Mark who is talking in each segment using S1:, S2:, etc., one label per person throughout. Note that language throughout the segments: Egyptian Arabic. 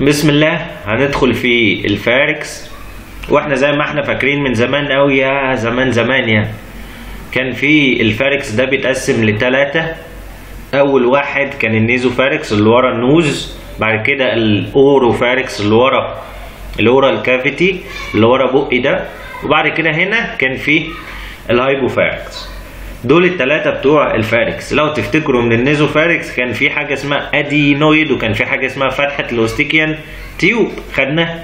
S1: بسم الله هندخل في الفاركس واحنا زي ما احنا فاكرين من زمان قوي يا زمان زمان يعني كان في الفاركس ده بيتقسم لتلاتة اول واحد كان النيزو فاركس اللي ورا النوز بعد كده الاورو فاركس اللي ورا الاورال كافيتي اللي ورا بقي ده وبعد كده هنا كان في الهايبو فاركس دول التلاتة بتوع الفاركس لو تفتكروا من النيزو فاركس كان في حاجة اسمها ادينويد وكان في حاجة اسمها فتحة الاوستيكيان تيوب خدناها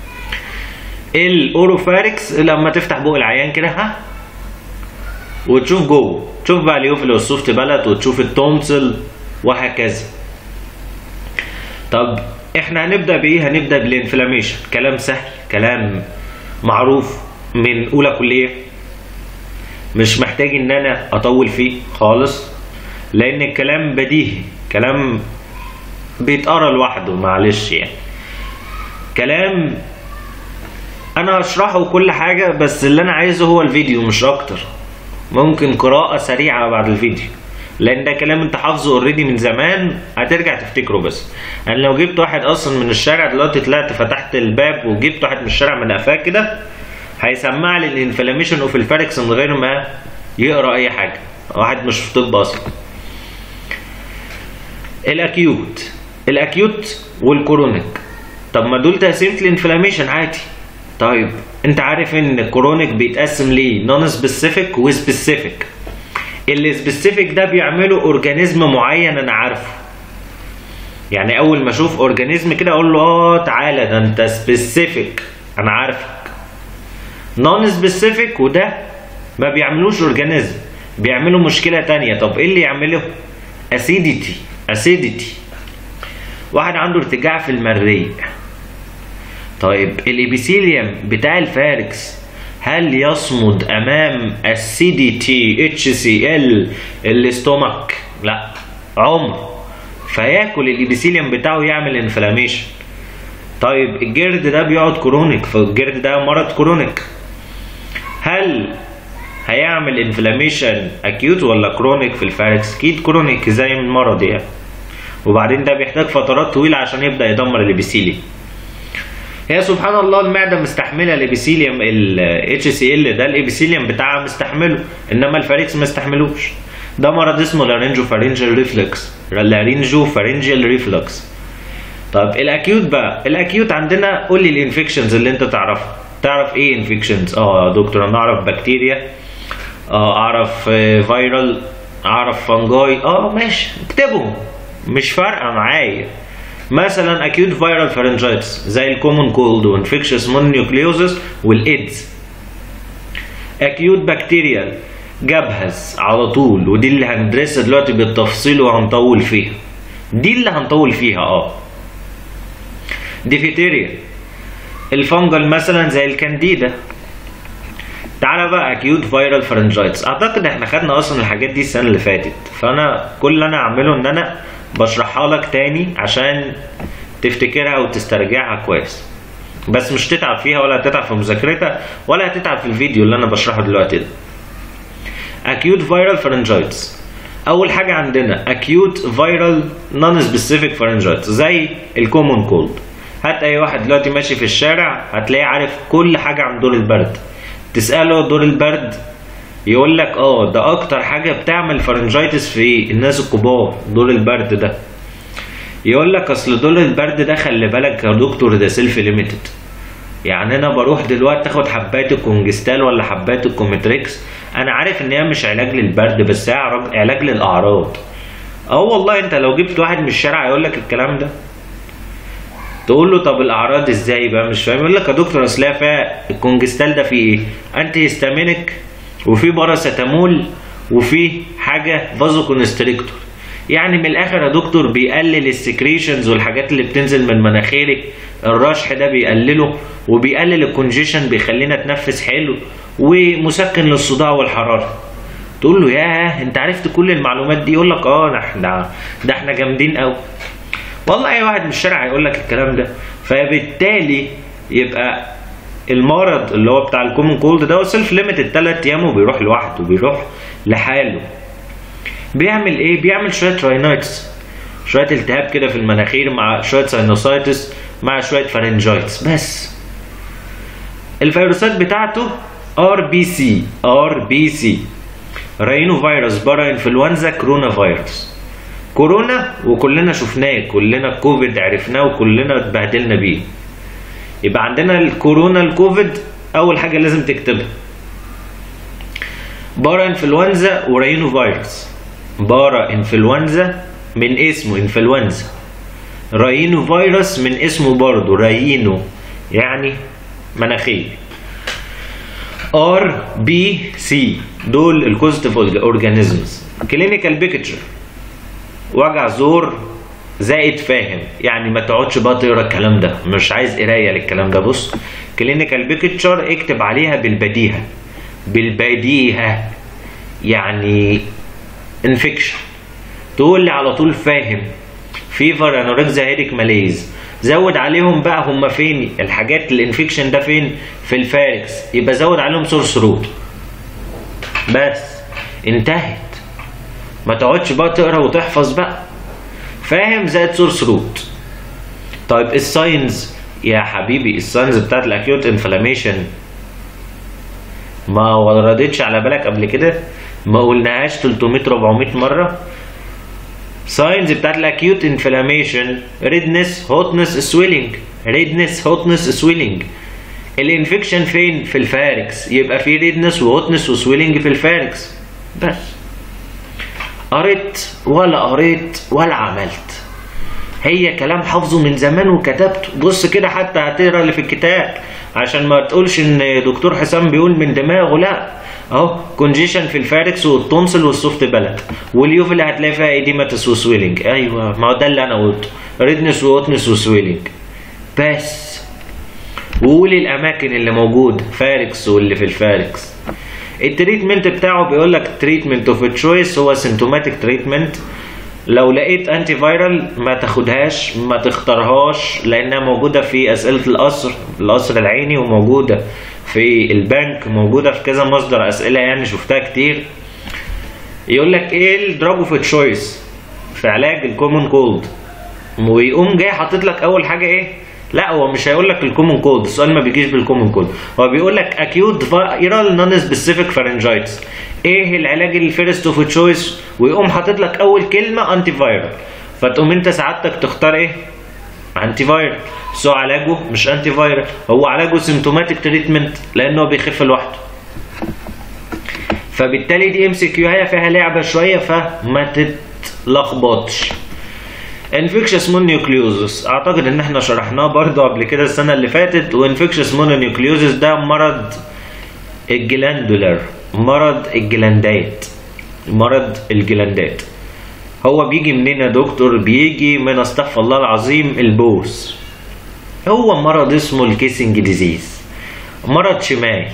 S1: الاوروفاركس لما تفتح بق العيان كده ها وتشوف جوه تشوف بقى اليوفيل والسوفت بلد وتشوف التونسل وهكذا طب احنا هنبدا بايه هنبدا بالانفلاميشن كلام سهل كلام معروف من اولى كليه مش محتاج ان انا اطول فيه خالص لان الكلام بديهي كلام بيتقرا لوحده معلش يعني كلام انا هشرحه كل حاجة بس اللي انا عايزه هو الفيديو مش اكتر ممكن قراءة سريعة بعد الفيديو لان ده كلام انت حافظه اوريدي من زمان هترجع تفتكره بس انا لو جبت واحد اصلا من الشارع دلوقتي طلعت فتحت الباب وجبت واحد من الشارع من قفاه كده هيسمع لي الانفلاميشن اوف الفاركس من غير ما يقرا اي حاجه واحد مش في طب اصلا الاكيوت الاكيوت والكرونيك طب ما دول تقسيمه الانفلاميشن عادي طيب انت عارف ان الكرونيك بيتقسم ليه نون سبيسيفيك وسبيسيفيك اللي سبيسيفيك ده بيعمله اورجانيزم معين انا عارفه يعني اول ما اشوف اورجانيزم كده اقول له اه تعالى ده انت سبيسيفيك انا عارفك نون سبيسيفيك وده ما بيعملوش اورجانيزم بيعملوا مشكله تانية طب ايه اللي يعمله اسيديتي اسيديتي واحد عنده ارتجاع في المريء طيب الابيثيليوم بتاع الفاركس هل يصمد امام السي تي اتش سي ال الاستومك لا عمر فياكل الابيثيليوم بتاعه يعمل انفلاميشن طيب الجرد ده بيقعد كرونيك فالجرد ده مرض كرونيك هل هيعمل انفلاميشن اكيوت ولا كرونيك في الفاركس اكيد كرونيك زي من المرض يعني وبعدين ده بيحتاج فترات طويله عشان يبدا يدمر الابيثيليوم هي سبحان الله المعده مستحمله الابيثيليوم ال سي ال ده الابيثيليوم بتاعها مستحمله انما الفاركس ما استحملوش ده مرض اسمه لارينجو فارينجال ريفلكس لارينجو فارينجال ريفلكس طب الاكيوت بقى الاكيوت عندنا قول لي الانفكشنز اللي انت تعرفها تعرف ايه انفكشنز اه يا دكتور انا اعرف بكتيريا اه اعرف فيرال اعرف فانجاي اه ماشي اكتبهم مش فارقه معايا مثلا اكيوت فيرال فارنجايتس زي الكومون كولد وانفكشس مونيوكليوزس والايدز اكيوت بكتيريال جبهز على طول ودي اللي هندرسها دلوقتي بالتفصيل وهنطول فيها دي اللي هنطول فيها اه ديفيتيريا الفنجل مثلا زي الكانديدا تعالى بقى اكيوت فيرال فرنجايتس اعتقد احنا خدنا اصلا الحاجات دي السنه اللي فاتت فانا كل اللي انا اعمله ان انا بشرحها لك تاني عشان تفتكرها وتسترجعها كويس بس مش تتعب فيها ولا هتتعب في مذاكرتها ولا هتتعب في الفيديو اللي انا بشرحه دلوقتي ده acute viral pharyngitis اول حاجه عندنا acute viral non specific pharyngitis زي الكومون كولد هات اي واحد دلوقتي ماشي في الشارع هتلاقيه عارف كل حاجه عن دور البرد تساله دور البرد يقول لك اه ده اكتر حاجه بتعمل فارنجايتس في الناس الكبار دور البرد ده يقول لك اصل دور البرد ده خلي بالك يا دكتور ده سيلف ليميتد يعني انا بروح دلوقتي اخد حبات الكونجستال ولا حبات الكومتريكس انا عارف ان هي مش علاج للبرد بس هي علاج للاعراض اه والله انت لو جبت واحد من الشارع يقول لك الكلام ده تقول له طب الاعراض ازاي بقى مش فاهم يقول لك يا دكتور اصل هي فيها الكونجستال ده فيه ايه انتي هيستامينيك وفي باراسيتامول وفي حاجه فازو كونستريكتور يعني من الاخر يا دكتور بيقلل السكريشنز والحاجات اللي بتنزل من مناخيرك الرشح ده بيقلله وبيقلل الكونجيشن بيخلينا نتنفس حلو ومسكن للصداع والحراره تقول له ياه انت عرفت كل المعلومات دي يقول لك اه احنا ده احنا جامدين قوي والله اي واحد من الشارع هيقول لك الكلام ده فبالتالي يبقى المرض اللي هو بتاع الكومن كولد ده هو سيلف ليميتد 3 ايام وبيروح لوحده بيروح لحاله بيعمل ايه بيعمل شويه راينايتس شويه التهاب كده في المناخير مع شويه ساينوسايتس مع شويه فارنجايتس بس الفيروسات بتاعته ار بي سي ار بي سي راينو فيروس برا انفلونزا كورونا فيروس كورونا وكلنا شفناه كلنا الكوفيد عرفناه وكلنا اتبهدلنا بيه يبقى عندنا الكورونا الكوفيد اول حاجه لازم تكتبها بارا انفلونزا وراينو فيروس بارا انفلونزا من اسمه انفلونزا راينو فيروس من اسمه برضه راينو يعني مناخير ار بي سي دول الكوزيتيف اورجانيزمز كلينيكال بيكتشر وجع زور زائد فاهم يعني ما تقعدش بقى تقرا الكلام ده مش عايز قرايه للكلام ده بص كلينيكال بيكتشر اكتب عليها بالبديهه بالبديهه يعني انفكشن تقول لي على طول فاهم فيفر انوركزيا هيديك ماليز زود عليهم بقى هم فين الحاجات الانفكشن ده فين في الفاركس يبقى زود عليهم سورس روت بس انتهت ما تقعدش بقى تقرا وتحفظ بقى فاهم زائد سورس روت طيب الساينز يا حبيبي الساينز بتاعت الاكيوت انفلاميشن ما وردتش على بالك قبل كده ما قلناهاش 300 400 مره ساينز بتاعت الاكيوت انفلاميشن ريدنس هوتنس سويلنج ريدنس هوتنس سويلنج الانفكشن فين في الفاركس يبقى في ريدنس وهوتنس وسويلنج في الفاركس بس قريت ولا قريت ولا عملت هي كلام حافظه من زمان وكتبته بص كده حتى هتقرا اللي في الكتاب عشان ما تقولش ان دكتور حسام بيقول من دماغه لا اهو كونجيشن في الفاركس والتونسل والسوفت بلد واليوف اللي هتلاقي فيها ايديماتس وسويلنج ايوه ما هو ده اللي انا قلته ريدنس ووتنس وسويلنج بس وقول الاماكن اللي موجود فاركس واللي في الفاركس التريتمنت بتاعه بيقول لك تريتمنت اوف تشويس هو سيمتوماتيك تريتمنت لو لقيت انتي فايرال ما تاخدهاش ما تختارهاش لانها موجوده في اسئله القصر القصر العيني وموجوده في البنك موجوده في كذا مصدر اسئله يعني شفتها كتير يقول لك ايه الدراج اوف تشويس في علاج الكومون كولد ويقوم جاي حاطط لك اول حاجه ايه لا هو مش هيقول لك الكومون كولد السؤال ما بيجيش بالكومون كولد هو بيقول لك اكيوت فايرال نون سبيسيفيك فارنجايتس ايه العلاج الفيرست اوف تشويس ويقوم حاطط لك اول كلمه انتي فايرال فتقوم انت سعادتك تختار ايه انتي فايرال بس هو علاجه مش انتي فايرال هو علاجه سيمتوماتيك تريتمنت لانه بيخف لوحده فبالتالي دي ام سي كيو هي فيها لعبه شويه فما تتلخبطش انفكشس مونيوكليوزس اعتقد ان احنا شرحناه برضه قبل كده السنه اللي فاتت وانفكشس مونيوكليوزس ده مرض الجلاندولر مرض الجلاندات مرض الجلاندات هو بيجي منين يا دكتور بيجي من استغفر الله العظيم البوس هو مرض اسمه الكيسنج ديزيز مرض شمال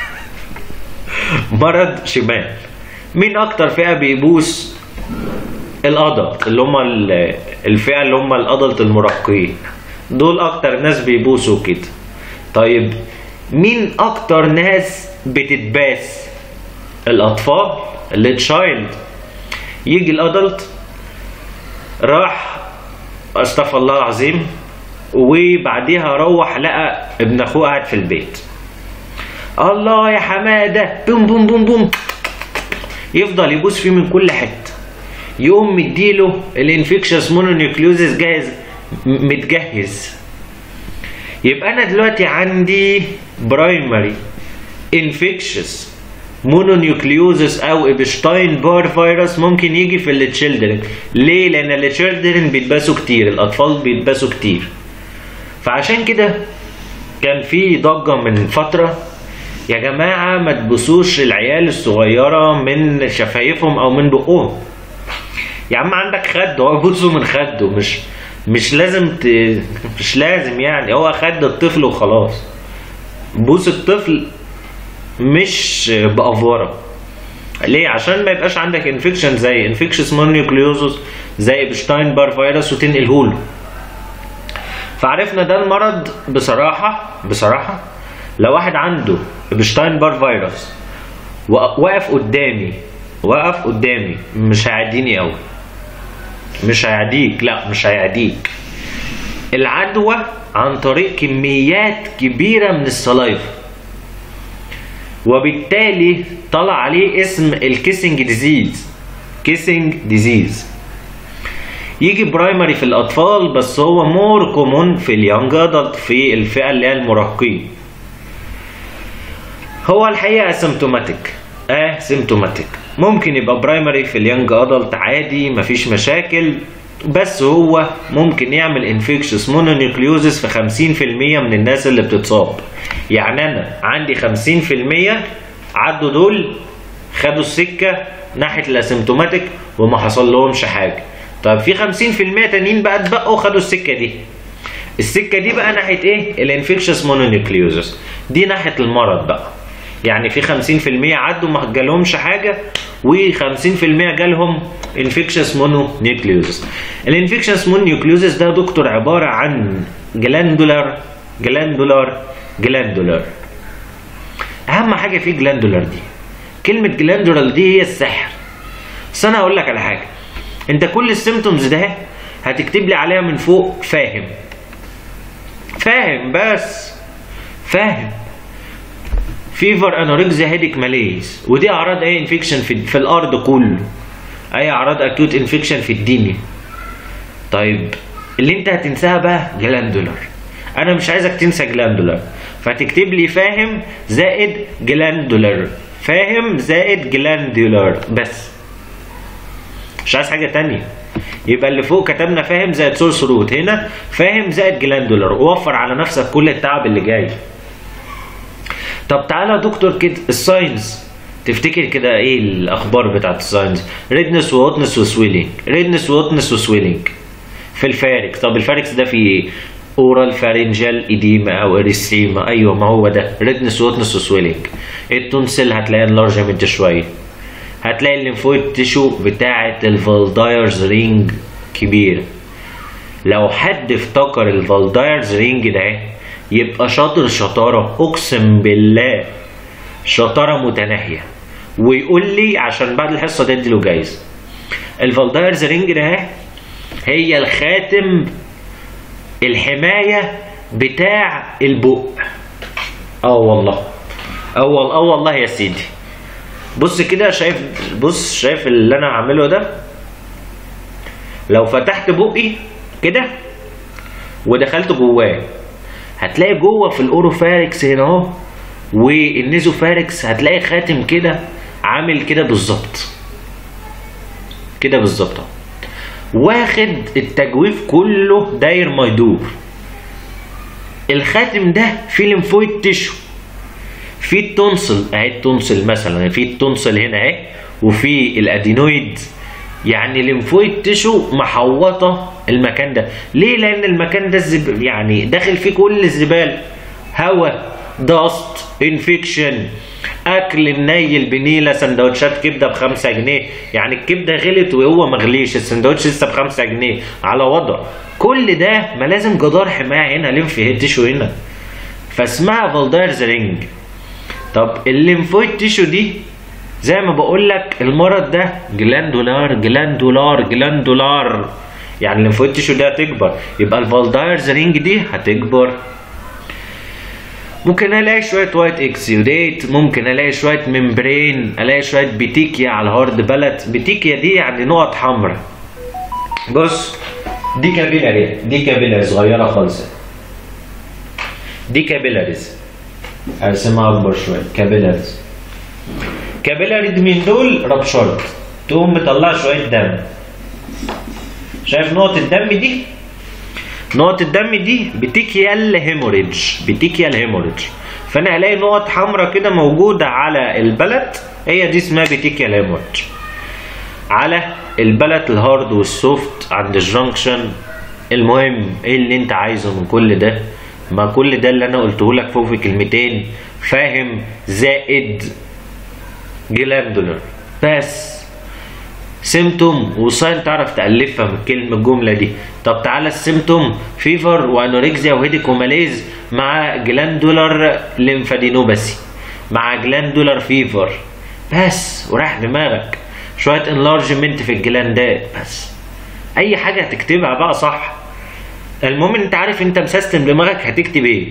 S1: مرض شمال مين اكتر فئه بيبوس الادلت اللي هم الفئه اللي هم الادلت المراهقين دول اكتر ناس بيبوسوا كده طيب مين اكتر ناس بتتباس الاطفال التشايلد يجي الادلت راح استغفر الله العظيم وبعديها روح لقى ابن اخوه قاعد في البيت الله يا حماده بوم بوم بوم بوم يفضل يبوس فيه من كل حته يقوم مديله الانفكشس مونونيوكليوزيس جاهز متجهز يبقى انا دلوقتي عندي برايمري انفكشس مونونيوكليوزس او ابشتاين بار فيروس ممكن يجي في التشيلدرن ليه لان التشيلدرن بيتباسوا كتير الاطفال بيتباسوا كتير فعشان كده كان في ضجه من فتره يا جماعه ما تبوسوش العيال الصغيره من شفايفهم او من بقهم يا عم عندك خد هو بوسه من خده مش مش لازم ت... مش لازم يعني هو خد الطفل وخلاص بوس الطفل مش بافوره ليه عشان ما يبقاش عندك انفكشن زي انفكشس مونيوكليوزوس زي بشتاين بار فيروس وتنقله له فعرفنا ده المرض بصراحه بصراحه لو واحد عنده بشتاين بار فيروس واقف قدامي وقف قدامي مش هيعديني قوي مش هيعديك لا مش هيعديك العدوى عن طريق كميات كبيرة من السلايف وبالتالي طلع عليه اسم الكيسنج ديزيز كيسنج ديزيز يجي برايمري في الاطفال بس هو مور كومون في اليونج ادلت في الفئه اللي هي المراهقين هو الحقيقه اسيمتوماتيك اه سيمتوماتيك ممكن يبقى برايمري في اليونج ادلت عادي مفيش مشاكل بس هو ممكن يعمل انفكشس مونونيوكليوزس في 50% من الناس اللي بتتصاب يعني انا عندي 50% عدوا دول خدوا السكه ناحيه الاسيمتوماتيك وما حصل لهمش حاجه طب في 50% تانيين بقى اتبقوا خدوا السكه دي السكه دي بقى ناحيه ايه الانفكشس مونونيوكليوزس دي ناحيه المرض بقى يعني في 50% عدوا ما جالهمش حاجه و50% جالهم انفكشس مونونيوكليوزس الانفكشس مونونيوكليوزس ده دكتور عباره عن جلاندولار جلاندولار جلاندولار اهم حاجه في جلاندولار دي كلمه جلاندولار دي هي السحر بس انا هقول لك على حاجه انت كل السيمتومز ده هتكتب لي عليها من فوق فاهم فاهم بس فاهم فيفر انوركزيا هيديك ماليز ودي اعراض اي انفكشن في, في الارض كله اي اعراض اكيوت انفكشن في الدنيا طيب اللي انت هتنساها بقى جلاندولار انا مش عايزك تنسى جلاندولار فتكتب لي فاهم زائد جلاندولار فاهم زائد جلاندولار بس مش عايز حاجه تانية يبقى اللي فوق كتبنا فاهم زائد سورس روت هنا فاهم زائد جلاندولار ووفر على نفسك كل التعب اللي جاي طب تعالى يا دكتور كده الساينز تفتكر كده ايه الاخبار بتاعت الساينز ريدنس ووتنس وسويلينج ريدنس ووتنس وسويلينج في الفاركس طب الفاركس ده فيه ايه اورال فارنجال ايديما او اريثيما ايوه ما هو ده ريدنس ووتنس وسويلينج التونسل هتلاقي انلارجمنت شويه هتلاقي الليمفويد تيشو بتاعه الفالدايرز رينج كبيره لو حد افتكر الفالدايرز رينج ده يبقى شاطر شطاره اقسم بالله شطاره متناهيه ويقول لي عشان بعد الحصه دي اديله جايزه الفالدايرز رينج ده هي الخاتم الحمايه بتاع البق اه والله اه اه والله يا سيدي بص كده شايف بص شايف اللي انا هعمله ده لو فتحت بقي كده ودخلت جواه هتلاقي جوه في الاوروفاركس هنا اهو والنيزوفاركس هتلاقي خاتم كده عامل كده بالظبط كده بالظبط اهو واخد التجويف كله داير ما يدور الخاتم ده فيه ليمفويد تيشو في التونسل اهي التونسل مثلا في التونسل هنا اهي وفي الادينويد يعني ليمفويد تيشو محوطه المكان ده ليه لان المكان ده الزب... يعني داخل فيه كل الزباله هواء داست انفكشن اكل منيل بنيله سندوتشات كبده بخمسة جنيه يعني الكبده غلت وهو مغليش السندوتش لسه بخمسة جنيه على وضع كل ده ما لازم جدار حمايه هنا ليمف تيشو هنا فاسمها فالدايرز رينج طب الليمفويد تيشو دي زي ما بقول لك المرض ده جلاندولار جلاندولار جلاندولار يعني الليمفويد تيشو دي هتكبر يبقى الفالدايرز رينج دي هتكبر ممكن الاقي شويه وايت اكسيوديت ممكن الاقي شويه ممبرين الاقي شويه بيتيكيا على الهارد بلت بيتيكيا دي يعني نقط حمراء بص دي كابيلاري دي كابيلاري صغيره خالص دي كابيلاريز ارسمها اكبر شويه كابيلاريز كابيلاري دي من دول ربشرت تقوم مطلع شويه دم شايف نقط الدم دي نقط الدم دي بتيكيال هيموريدج بتيكيال هيموريدج فانا هلاقي نقط حمراء كده موجوده على البلد هي دي اسمها بتيكيال هيموريدج على البلد الهارد والسوفت عند الجنكشن المهم ايه اللي انت عايزه من كل ده ما كل ده اللي انا قلته لك فوق في كلمتين فاهم زائد جلاندولر بس سيمتوم وساين تعرف تألفها من الكلمة الجملة دي طب تعالى السيمتوم فيفر وانوركزيا وهيديك وماليز مع جلاندولار ليمفادينوباسي مع جلاندولار فيفر بس وراح دماغك شوية انلارجمنت في الجلاندات بس اي حاجة هتكتبها بقى صح المهم انت عارف انت مسيستم دماغك هتكتب ايه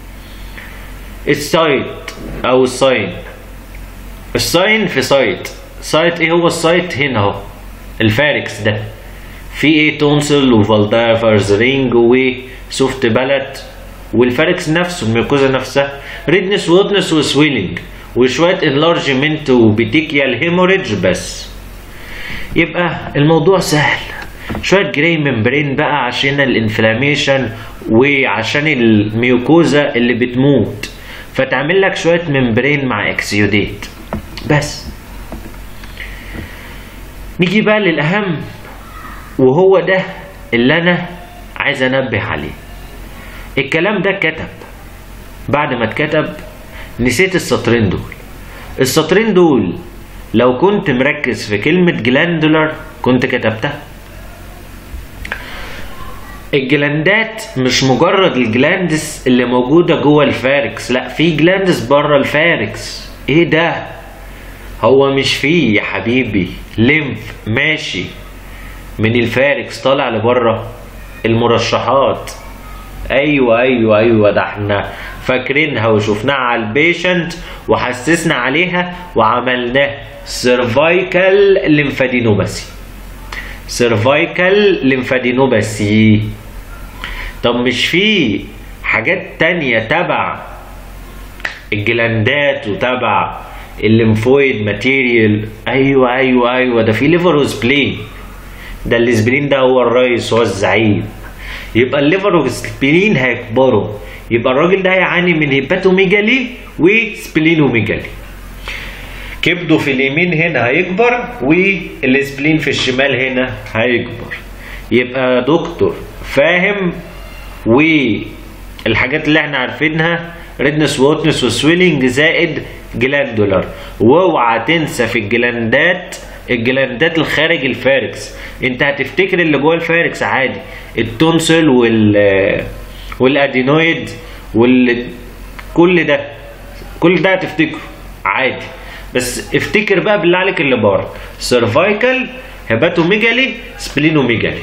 S1: السايت او الساين الساين في سايت سايت ايه هو السايت هنا اهو الفاركس ده في ايه تونسل وفالدافرز رينج وسوفت بالات والفاركس نفسه الميوكوزا نفسها ريدنس وودنس وسويلنج وشويه انلارجمنت وبيتيكيال هيموريدج بس يبقى الموضوع سهل شويه جراي ممبرين بقى عشان الانفلاميشن وعشان الميوكوزا اللي بتموت فتعمل لك شويه ممبرين مع اكسيوديت بس نيجي بقى للاهم وهو ده اللي انا عايز انبه عليه الكلام ده اتكتب بعد ما اتكتب نسيت السطرين دول السطرين دول لو كنت مركز في كلمة جلاندولار كنت كتبتها الجلاندات مش مجرد الجلاندس اللي موجودة جوه الفاركس لا في جلاندس بره الفاركس ايه ده هو مش فيه يا حبيبي ليمف ماشي من الفاركس طالع لبره المرشحات ايوه ايوه ايوه ده احنا فاكرينها وشفناها على البيشنت وحسسنا عليها وعملناه سيرفايكال ليمفادينوباسي سيرفايكال ليمفادينوباسي طب مش في حاجات تانية تبع الجلاندات وتبع الليمفويد ماتيريال ايوه ايوه ايوه ده في ليفر وسبلين ده الاسبرين ده هو الرئيس هو الزعيم يبقى الليفر والسبلين هيكبروا يبقى الراجل ده هيعاني من هيباتوميجالي وسبلينوميجالي كبده في اليمين هنا هيكبر والسبلين في الشمال هنا هيكبر يبقى دكتور فاهم والحاجات اللي احنا عارفينها ريدنس ووتنس وسويلنج زائد جلاندولار واوعى تنسى في الجلاندات الجلاندات الخارج الفاركس انت هتفتكر اللي جوه الفاركس عادي التونسل وال والادينويد وال كل ده كل ده هتفتكره عادي بس افتكر بقى بالله عليك اللي بره سيرفايكال هيباتوميجالي سبلينوميجالي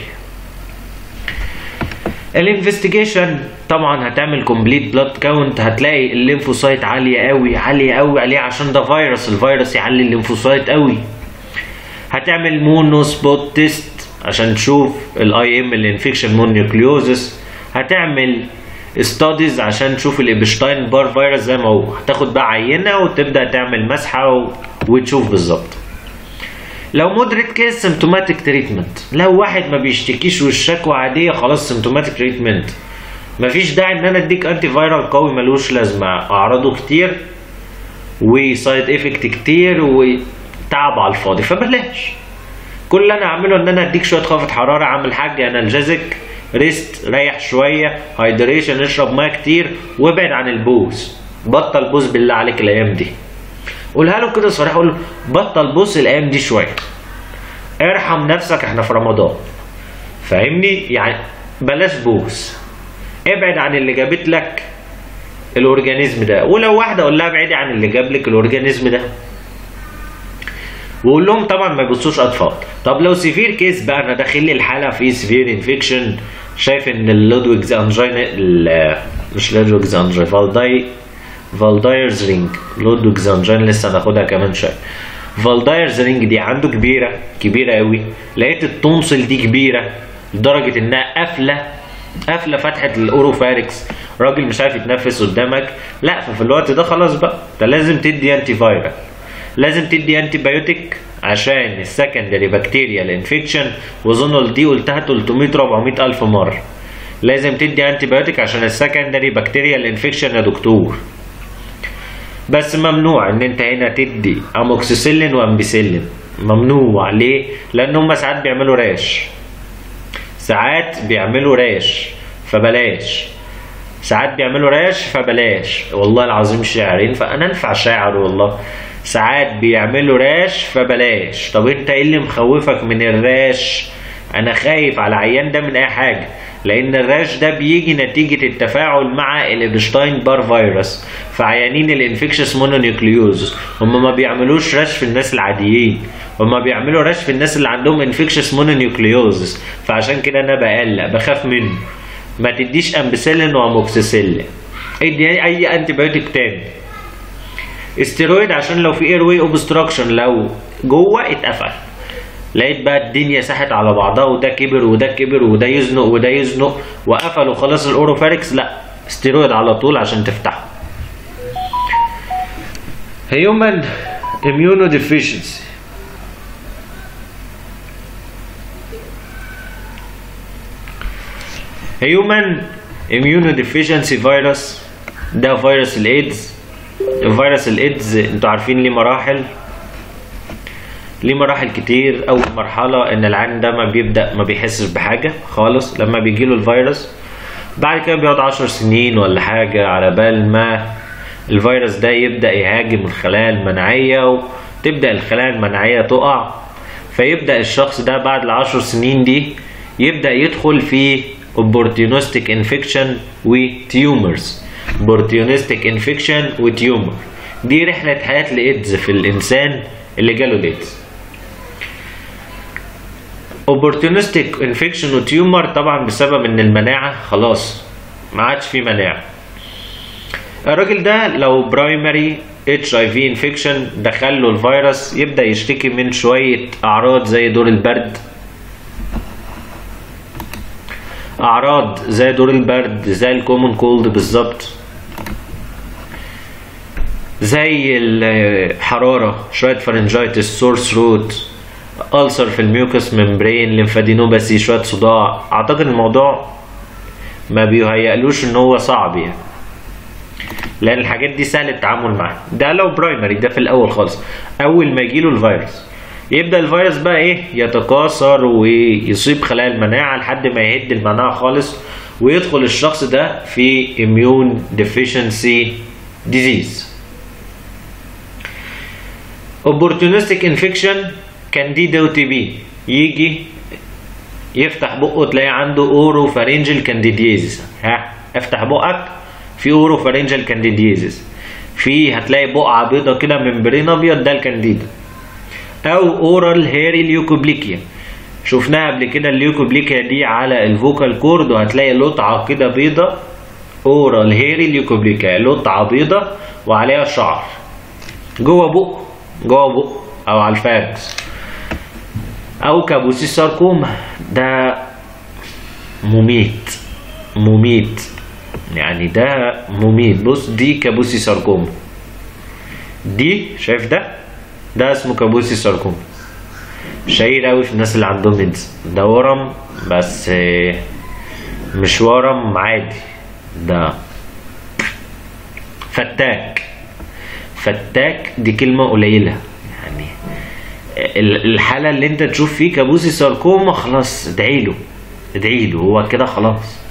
S1: الانفستيجيشن طبعا هتعمل كومبليت بلاد كاونت هتلاقي الليمفوسايت عاليه قوي عاليه قوي عليه عشان ده فيروس الفيروس يعلي الليمفوسايت قوي هتعمل مونو سبوت تيست عشان تشوف الاي ام الانفكشن مونيوكليوزس هتعمل ستاديز عشان تشوف الابشتاين بار فيروس زي ما هو هتاخد بقى عينه وتبدا تعمل مسحه و... وتشوف بالظبط لو مودريت كيس سيمتوماتيك تريتمنت لو واحد ما بيشتكيش والشكوى عاديه خلاص سيمتوماتيك تريتمنت مفيش داعي ان انا اديك انتي فايرال قوي ملوش لازمه اعراضه كتير وسايد افكت كتير وتعب على الفاضي فبلاش كل اللي انا اعمله ان انا اديك شويه خافض حراره اعمل حاجه انالجيزك ريست ريح شويه هايدريشن اشرب ميه كتير وابعد عن البوز بطل بوز بالله عليك الايام دي قولها له كده صريح قول له بطل بوز الايام دي شويه ارحم نفسك احنا في رمضان فاهمني يعني بلاش بوز ابعد عن اللي جابت لك الاورجانيزم ده ولو واحده قول لها ابعدي عن اللي جاب لك الاورجانيزم ده وقول لهم طبعا ما يبصوش اطفال طب لو سيفير كيس بقى انا داخل لي الحاله في سيفير انفكشن شايف ان اللودويجز انجينا مش لودويجز انجينا فالداي فالدايرز رينج لودويجز انجينا لسه هناخدها كمان شويه فالدايرز رينج دي عنده كبيره كبيره قوي لقيت التونسل دي كبيره لدرجه انها قافله قافله فتحه الاوروفاركس راجل مش عارف يتنفس قدامك لا ففي الوقت ده خلاص بقى انت لازم تدي انتي فايرال لازم تدي انتي بايوتيك عشان السكندري بكتيريال انفكشن واظن دي قلتها 300 400 الف مره لازم تدي انتي بايوتيك عشان السكندري بكتيريال انفكشن يا دكتور بس ممنوع ان انت هنا تدي اموكسيسيلين وامبيسيلين ممنوع ليه لان هم ساعات بيعملوا راش ساعات بيعملوا راش فبلاش ساعات بيعملوا راش فبلاش والله العظيم شاعرين فانا انفع شاعر والله ساعات بيعملوا راش فبلاش طب انت ايه اللي مخوفك من الراش انا خايف على العيان ده من اي حاجه لان الراش ده بيجي نتيجه التفاعل مع الابشتاين بار فيروس في عيانين الانفكشس مونونيوكليوز هم ما بيعملوش راش في الناس العاديين هم بيعملوا راش في الناس اللي عندهم انفكشس مونونيوكليوز فعشان كده انا بقلق بخاف منه ما تديش امبسيلين واموكسيسيلين ادي اي انتي بايوتيك تاني استيرويد عشان لو في اير واي اوبستراكشن لو جوه اتقفل لقيت بقى الدنيا ساحت على بعضها وده كبر وده كبر وده يزنق وده يزنق وقفلوا خلاص الاوروفاركس لا استيرويد على طول عشان تفتحه هيومن immunodeficiency هيومن immunodeficiency فيروس ده فيروس الايدز فيروس الايدز انتوا عارفين ليه مراحل ليه مراحل كتير اول مرحله ان العين ده ما بيبدا ما بيحسش بحاجه خالص لما بيجيله الفيروس بعد كده بيقعد عشر سنين ولا حاجه على بال ما الفيروس ده يبدا يهاجم الخلايا المناعيه وتبدا الخلايا المناعيه تقع فيبدا الشخص ده بعد العشر سنين دي يبدا يدخل في opportunistic infection وتيومرز opportunistic infection وتيومر دي رحلة حياة الإيدز في الإنسان اللي جاله الإيدز opportunistic infection وتيومر طبعا بسبب ان المناعة خلاص ما عادش في مناعة الراجل ده لو برايمري اتش اي في انفكشن دخل له الفيروس يبدا يشتكي من شويه اعراض زي دور البرد اعراض زي دور البرد زي الكومن كولد بالظبط زي الحراره شويه فرنجايتس سور ثروت ألسر في الميوكس ممبرين ليمفادينوباسي شويه صداع اعتقد الموضوع ما بيهيألوش ان هو صعب يعني لان الحاجات دي سهل التعامل معاها ده لو برايمري ده في الاول خالص اول ما يجيله الفيروس يبدا الفيروس بقى ايه يتكاثر ويصيب خلايا المناعه لحد ما يهد المناعه خالص ويدخل الشخص ده في immune deficiency disease opportunistic infection كانديدا وتي بي يجي يفتح بقه تلاقي عنده اورو فارنجل كانديديزيس ها افتح بقك في اورو فارنجل كانديديزيس في هتلاقي بقعه بيضه كده ممبرين ابيض ده الكانديدا او اورال هيري ليوكوبليكيا شفناها قبل كده الليوكوبليكيا دي على الفوكال كورد وهتلاقي لطعه كده بيضه اورال هيري ليوكوبليكيا لطعه بيضه وعليها شعر جوه بق جوه بق او على الفارس او كابوسي ساركوما ده مميت مميت يعني ده مميت بص دي كابوسي ساركوما دي شايف ده ده اسمه كابوسي ساركوما شهير قوي في الناس اللي عندهم ايدز ده ورم بس مش ورم عادي ده فتاك فتاك دي كلمة قليلة يعني الحالة اللي انت تشوف فيه كابوسي ساركوما خلاص ادعي له ادعي له هو كده خلاص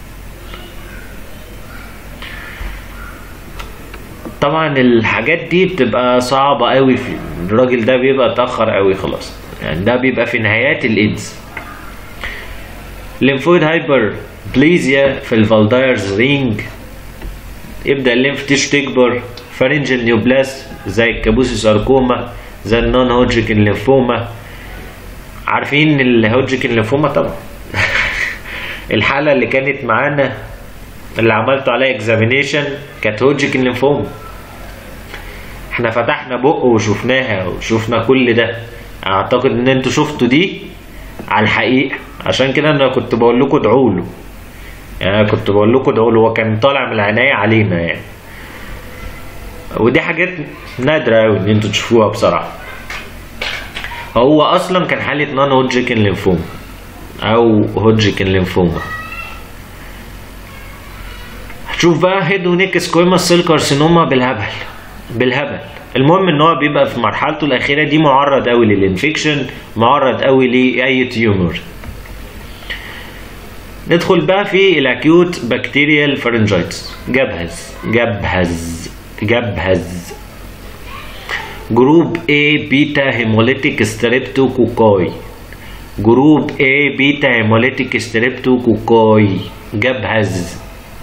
S1: طبعا الحاجات دي بتبقى صعبة قوي في الراجل ده بيبقى اتأخر قوي خلاص يعني ده بيبقى في نهايات الايدز ليمفويد هايبر بليزيا في الفالدايرز رينج يبدأ الليمف تيش تكبر فارنجل نيوبلاس زي الكابوسي ساركوما زي النون هوجكن ليمفوما عارفين الهوجكن ليمفوما طبعا الحالة اللي كانت معانا اللي عملته عليها اكزامينيشن كانت هوجكن ليمفوما احنا فتحنا بق وشفناها وشفنا كل ده اعتقد ان انتوا شفتوا دي على الحقيقة عشان كده انا كنت بقول لكم ادعوا له يعني انا كنت بقول لكم ادعوا له هو كان طالع من العناية علينا يعني ودي حاجات نادرة أوي إن أنتوا تشوفوها بصراحة. هو أصلا كان حالة نون هوجكن لينفوما أو هوجكن لينفوما. هتشوف بقى هيد ونيك سكويما سيل كارسينوما بالهبل بالهبل. المهم ان هو بيبقى في مرحلته الاخيره دي معرض قوي للانفكشن معرض قوي لاي تيومر ندخل بقى في الاكيوت بكتيريال فارنجايتس جبهز جبهز جبهز جروب A بيتا هيموليتيك ستريبتوكوكاي جروب A بيتا هيموليتيك ستريبتوكوكاي جبهز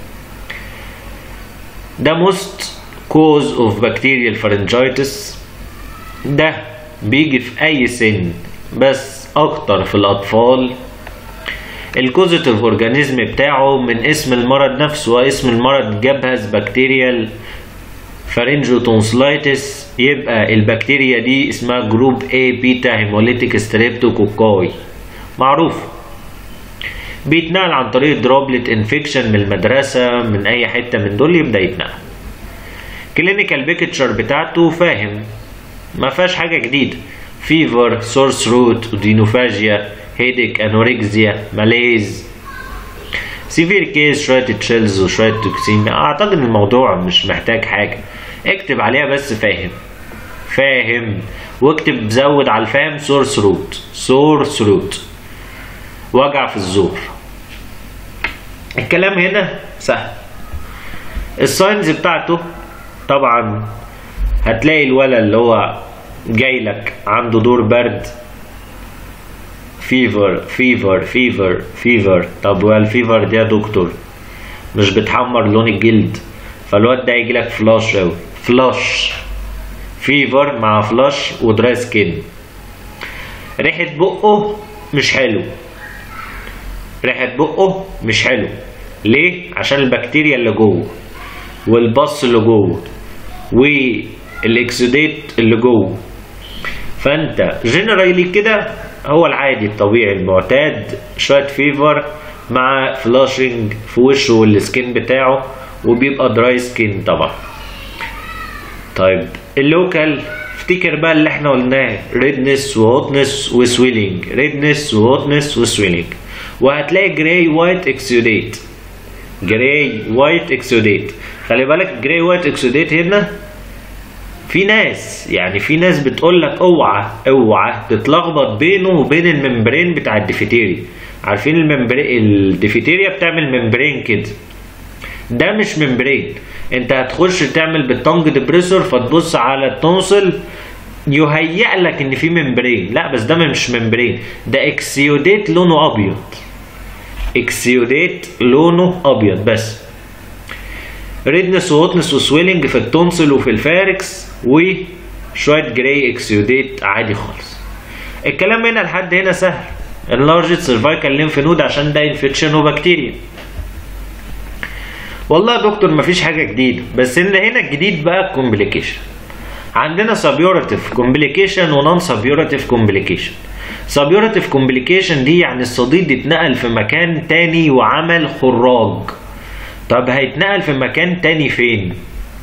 S1: ده most cause of bacterial pharyngitis ده بيجي في أي سن بس أكتر في الأطفال الكوزيتيف اورجانيزم بتاعه من اسم المرض نفسه واسم المرض جبهز بكتيريال فارنجوتونسلايتس يبقى البكتيريا دي اسمها جروب A بيتا هيموليتيك ستريبتوكوكاي معروف بيتنقل عن طريق دروبلت انفكشن من المدرسة من أي حتة من دول يبدأ يتنقل كلينيكال بيكتشر بتاعته فاهم ما فيهاش حاجة جديدة فيفر سورس روت ودينوفاجيا هيديك انوركزيا ماليز سيفير كيس شوية تشيلز وشوية توكسيميا اعتقد الموضوع مش محتاج حاجة اكتب عليها بس فاهم فاهم واكتب زود على الفهم سورس روت سورس روت وجع في الزور الكلام هنا سهل الساينز بتاعته طبعا هتلاقي الولد اللي هو جاي لك عنده دور برد فيفر فيفر فيفر فيفر طب والفيفر دي يا دكتور مش بتحمر لون الجلد فالواد ده يجي لك فلاش اوي فلاش فيفر مع فلاش ودراي سكين ريحة بقه مش حلو ريحة بقه مش حلو ليه؟ عشان البكتيريا اللي جوه والبص اللي جوه والاكسوديت اللي جوه فانت جنرالي كده هو العادي الطبيعي المعتاد شويه فيفر مع فلاشنج في وشه والسكين بتاعه وبيبقى دراي سكين طبعا طيب اللوكال افتكر بقى اللي احنا قلناه ريدنس وهوتنس وسويلينج ريدنس وهوتنس وسويلينج وهتلاقي جراي وايت اكسوديت جراي وايت اكسوديت خلي بالك جراي وايت اكسوديت هنا في ناس يعني في ناس بتقول لك اوعى اوعى تتلخبط بينه وبين الممبرين بتاع الديفيتيريا عارفين الممبرين الديفيتيريا بتعمل ممبرين كده ده مش ممبرين انت هتخش تعمل بالتونج ديبريسور فتبص على التونسل يهيأ لك ان في ممبرين لا بس ده مش ممبرين ده اكسيوديت لونه ابيض اكسيوديت لونه ابيض بس ريدنس وهوتنس وسويلنج في التونسل وفي الفاركس وشويه جراي اكسيوديت عادي خالص الكلام هنا لحد هنا سهل enlarged cervical lymph node عشان ده انفكشن وبكتيريا والله يا دكتور مفيش حاجه جديده بس ان هنا الجديد بقى الكومبليكيشن عندنا سبيورتيف كومبليكيشن ونون سبيورتيف كومبليكيشن سبيورتيف كومبليكيشن دي يعني الصديد اتنقل في مكان تاني وعمل خراج طب هيتنقل في مكان تاني فين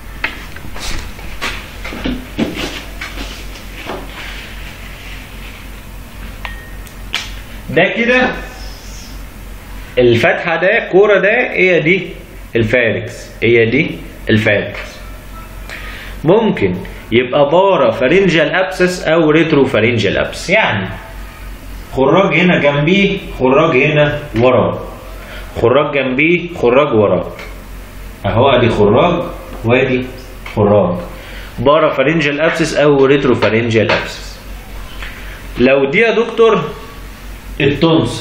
S1: ده كده الفتحة ده الكورة ده هي دي الفاركس هي دي الفاركس ممكن يبقى بارا فارنجال ابسس او ريترو فارنجال ابس يعني خراج هنا جنبيه خراج هنا وراه خراج جنبيه خراج وراه اهو ادي خراج وادي خراج بارا فارنجال ابسس او ريترو فارنجال ابسس لو دي يا دكتور التونسل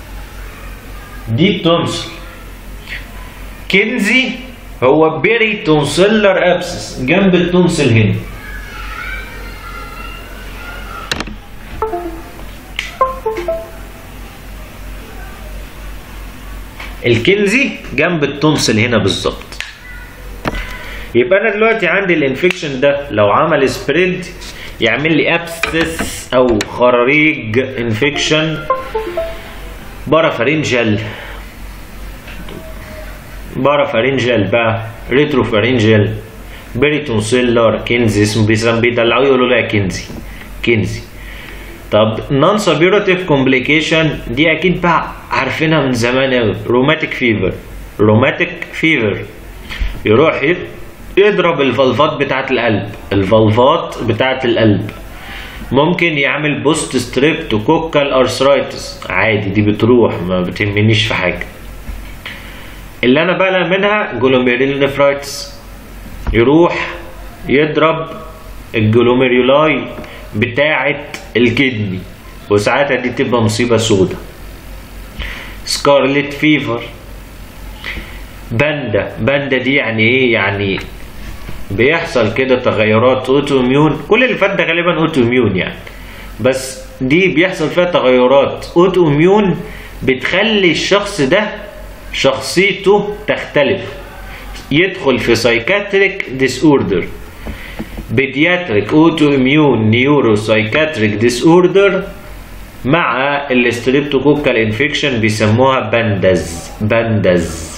S1: دي التونسل كنزي هو بيري تونسلر ابسس جنب التونسل هنا الكنزي جنب التونسل هنا بالظبط يبقى انا دلوقتي عندي الانفكشن ده لو عمل سبريد يعمل لي ابسس او خراريج انفكشن بارافارنجال بارافارنجال بقى ريتروفارنجال بريتونسيلر كنزي اسمه بيسموه بيدلعوه يقولوا لها كنزي كنزي طب نون سبيورتيف كومبليكيشن دي اكيد بقى عارفينها من زمان قوي روماتيك فيفر روماتيك فيفر يروح يضرب الفالفات بتاعت القلب الفالفات بتاعت القلب ممكن يعمل بوست ستريبتوكوكال ارثرايتس عادي دي بتروح ما بتهمنيش في حاجه اللي انا بقلق منها جلوميريل نفرايتس يروح يضرب الجلوميرولاي بتاعه الكدني وساعتها دي تبقى مصيبه سودة سكارلت فيفر باندا باندا دي يعني ايه يعني بيحصل كده تغيرات اوتو اميون كل اللي فات ده غالبا اوتو اميون يعني بس دي بيحصل فيها تغيرات اوتو اميون بتخلي الشخص ده شخصيته تختلف يدخل في سايكاتريك ديس اوردر بيدياتريك اوتو اميون نيورو سايكاتريك ديس اوردر مع الاستريبتوكوكال انفكشن بيسموها بندز بندز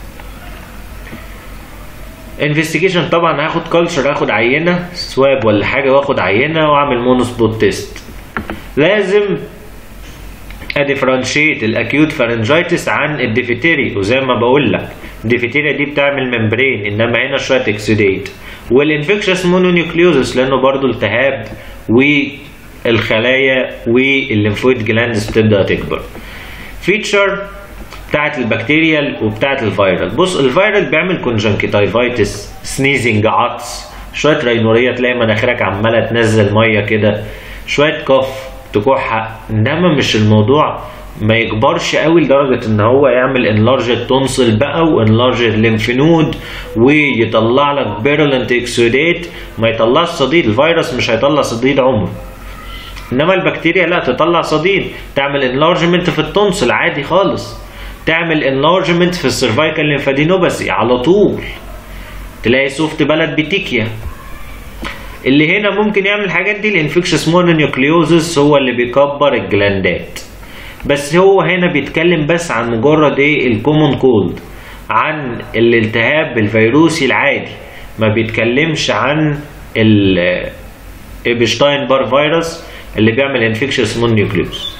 S1: انفستيجيشن طبعا هاخد كلتشر هاخد عينه سواب ولا حاجه واخد عينه واعمل مونوسبوت تيست لازم اديفرنشيت الاكيوت فارنجايتس عن الديفتيري وزي ما بقول لك الديفتيريا دي بتعمل ممبرين انما هنا شويه اكسيديت والانفكشس مونونيوكليوزس لانه برضو التهاب والخلايا والليمفويد جلاندز بتبدا تكبر فيتشر بتاعت البكتيريال وبتاعت الفيرال بص الفيرال بيعمل كونجنكتيفايتس سنيزنج عطس شويه رينوريه تلاقي مناخيرك عماله تنزل ميه كده شويه كف تكح انما مش الموضوع ما يكبرش قوي لدرجه ان هو يعمل انلارج تونسل بقى وانلارج الليمف نود ويطلع لك بيرلنت اكسوديت ما يطلعش صديد الفيروس مش هيطلع صديد عمره انما البكتيريا لا تطلع صديد تعمل انلارجمنت في التونسل عادي خالص تعمل انلارجمنت في السيرفايكال ليمفادينوباثي على طول تلاقي سوفت بلد بتيكيا اللي هنا ممكن يعمل الحاجات دي الانفكشس مونونيوكليوزس هو اللي بيكبر الجلاندات بس هو هنا بيتكلم بس عن مجرد ايه الكومون كولد عن الالتهاب الفيروسي العادي ما بيتكلمش عن الابشتاين بار فيروس اللي بيعمل انفكشس مونونيوكليوز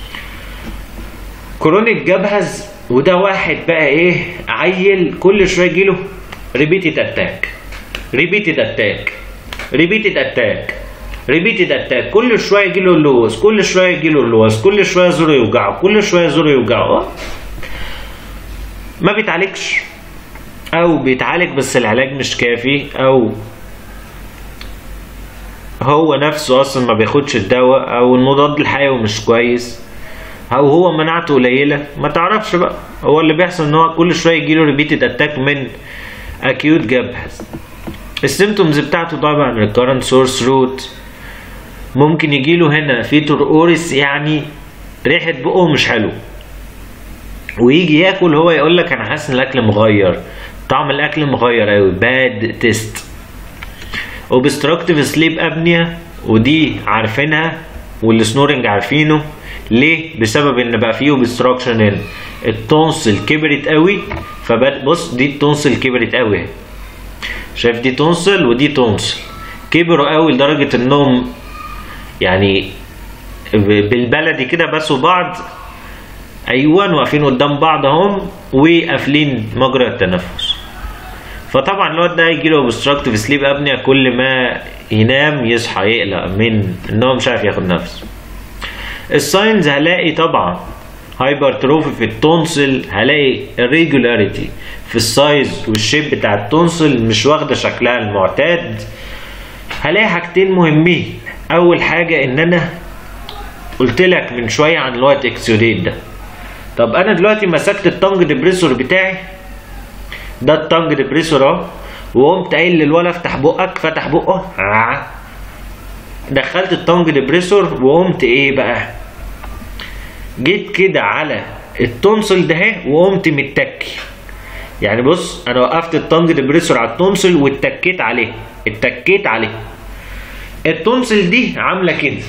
S1: كرونيك جبهز وده واحد بقى ايه عيل كل شويه يجيله ريبيتد اتاك ريبيتد اتاك ريبيتد اتاك ريبيتد اتاك كل شويه يجي له اللوز كل شويه يجي له اللوز كل شويه زوره يوجعه كل شويه زوره يوجعه ما بيتعالجش او بيتعالج بس العلاج مش كافي او هو نفسه اصلا ما بياخدش الدواء او المضاد الحيوي مش كويس او هو مناعته قليله ما تعرفش بقى هو اللي بيحصل ان هو كل شويه يجيله ريبيتد اتاك من اكيوت جبهز السيمتومز بتاعته طبعا recurrent سورس روت ممكن يجيله هنا فيتور اوريس يعني ريحه بقه مش حلو ويجي ياكل هو يقول لك انا حاسس ان الاكل مغير طعم الاكل مغير قوي باد تيست اوبستراكتيف سليب ابنيا ودي عارفينها والسنورنج عارفينه ليه بسبب ان بقى فيه اوبستراكشن هنا التونسل كبرت قوي فبقى بص دي التونسل كبرت قوي شايف دي تونسل ودي تونسل كبروا قوي لدرجه انهم يعني بالبلدي كده بسوا بعض ايوان واقفين قدام بعض اهم وقافلين مجرى التنفس فطبعا الواد ده هيجي له اوبستراكتيف سليب ابنيا كل ما ينام يصحى يقلق من ان هو مش عارف ياخد نفس الساينز هلاقي طبعا هايبرتروفي في التونسل هلاقي irregularity في السايز والشيب بتاع التونسل مش واخده شكلها المعتاد هلاقي حاجتين مهمين اول حاجه ان انا قلت لك من شويه عن الوايت اكسيوديت ده طب انا دلوقتي مسكت التنج ديبريسور بتاعي ده التنج ديبريسور اهو وقمت قايل للولا افتح بقك فتح بقه دخلت التنج ديبريسور وقمت ايه بقى جيت كده على التونسل ده اهي وقمت متكي يعني بص انا وقفت التنج ديبريسور على التونسل واتكيت عليه اتكيت عليه التونسل دي عامله كده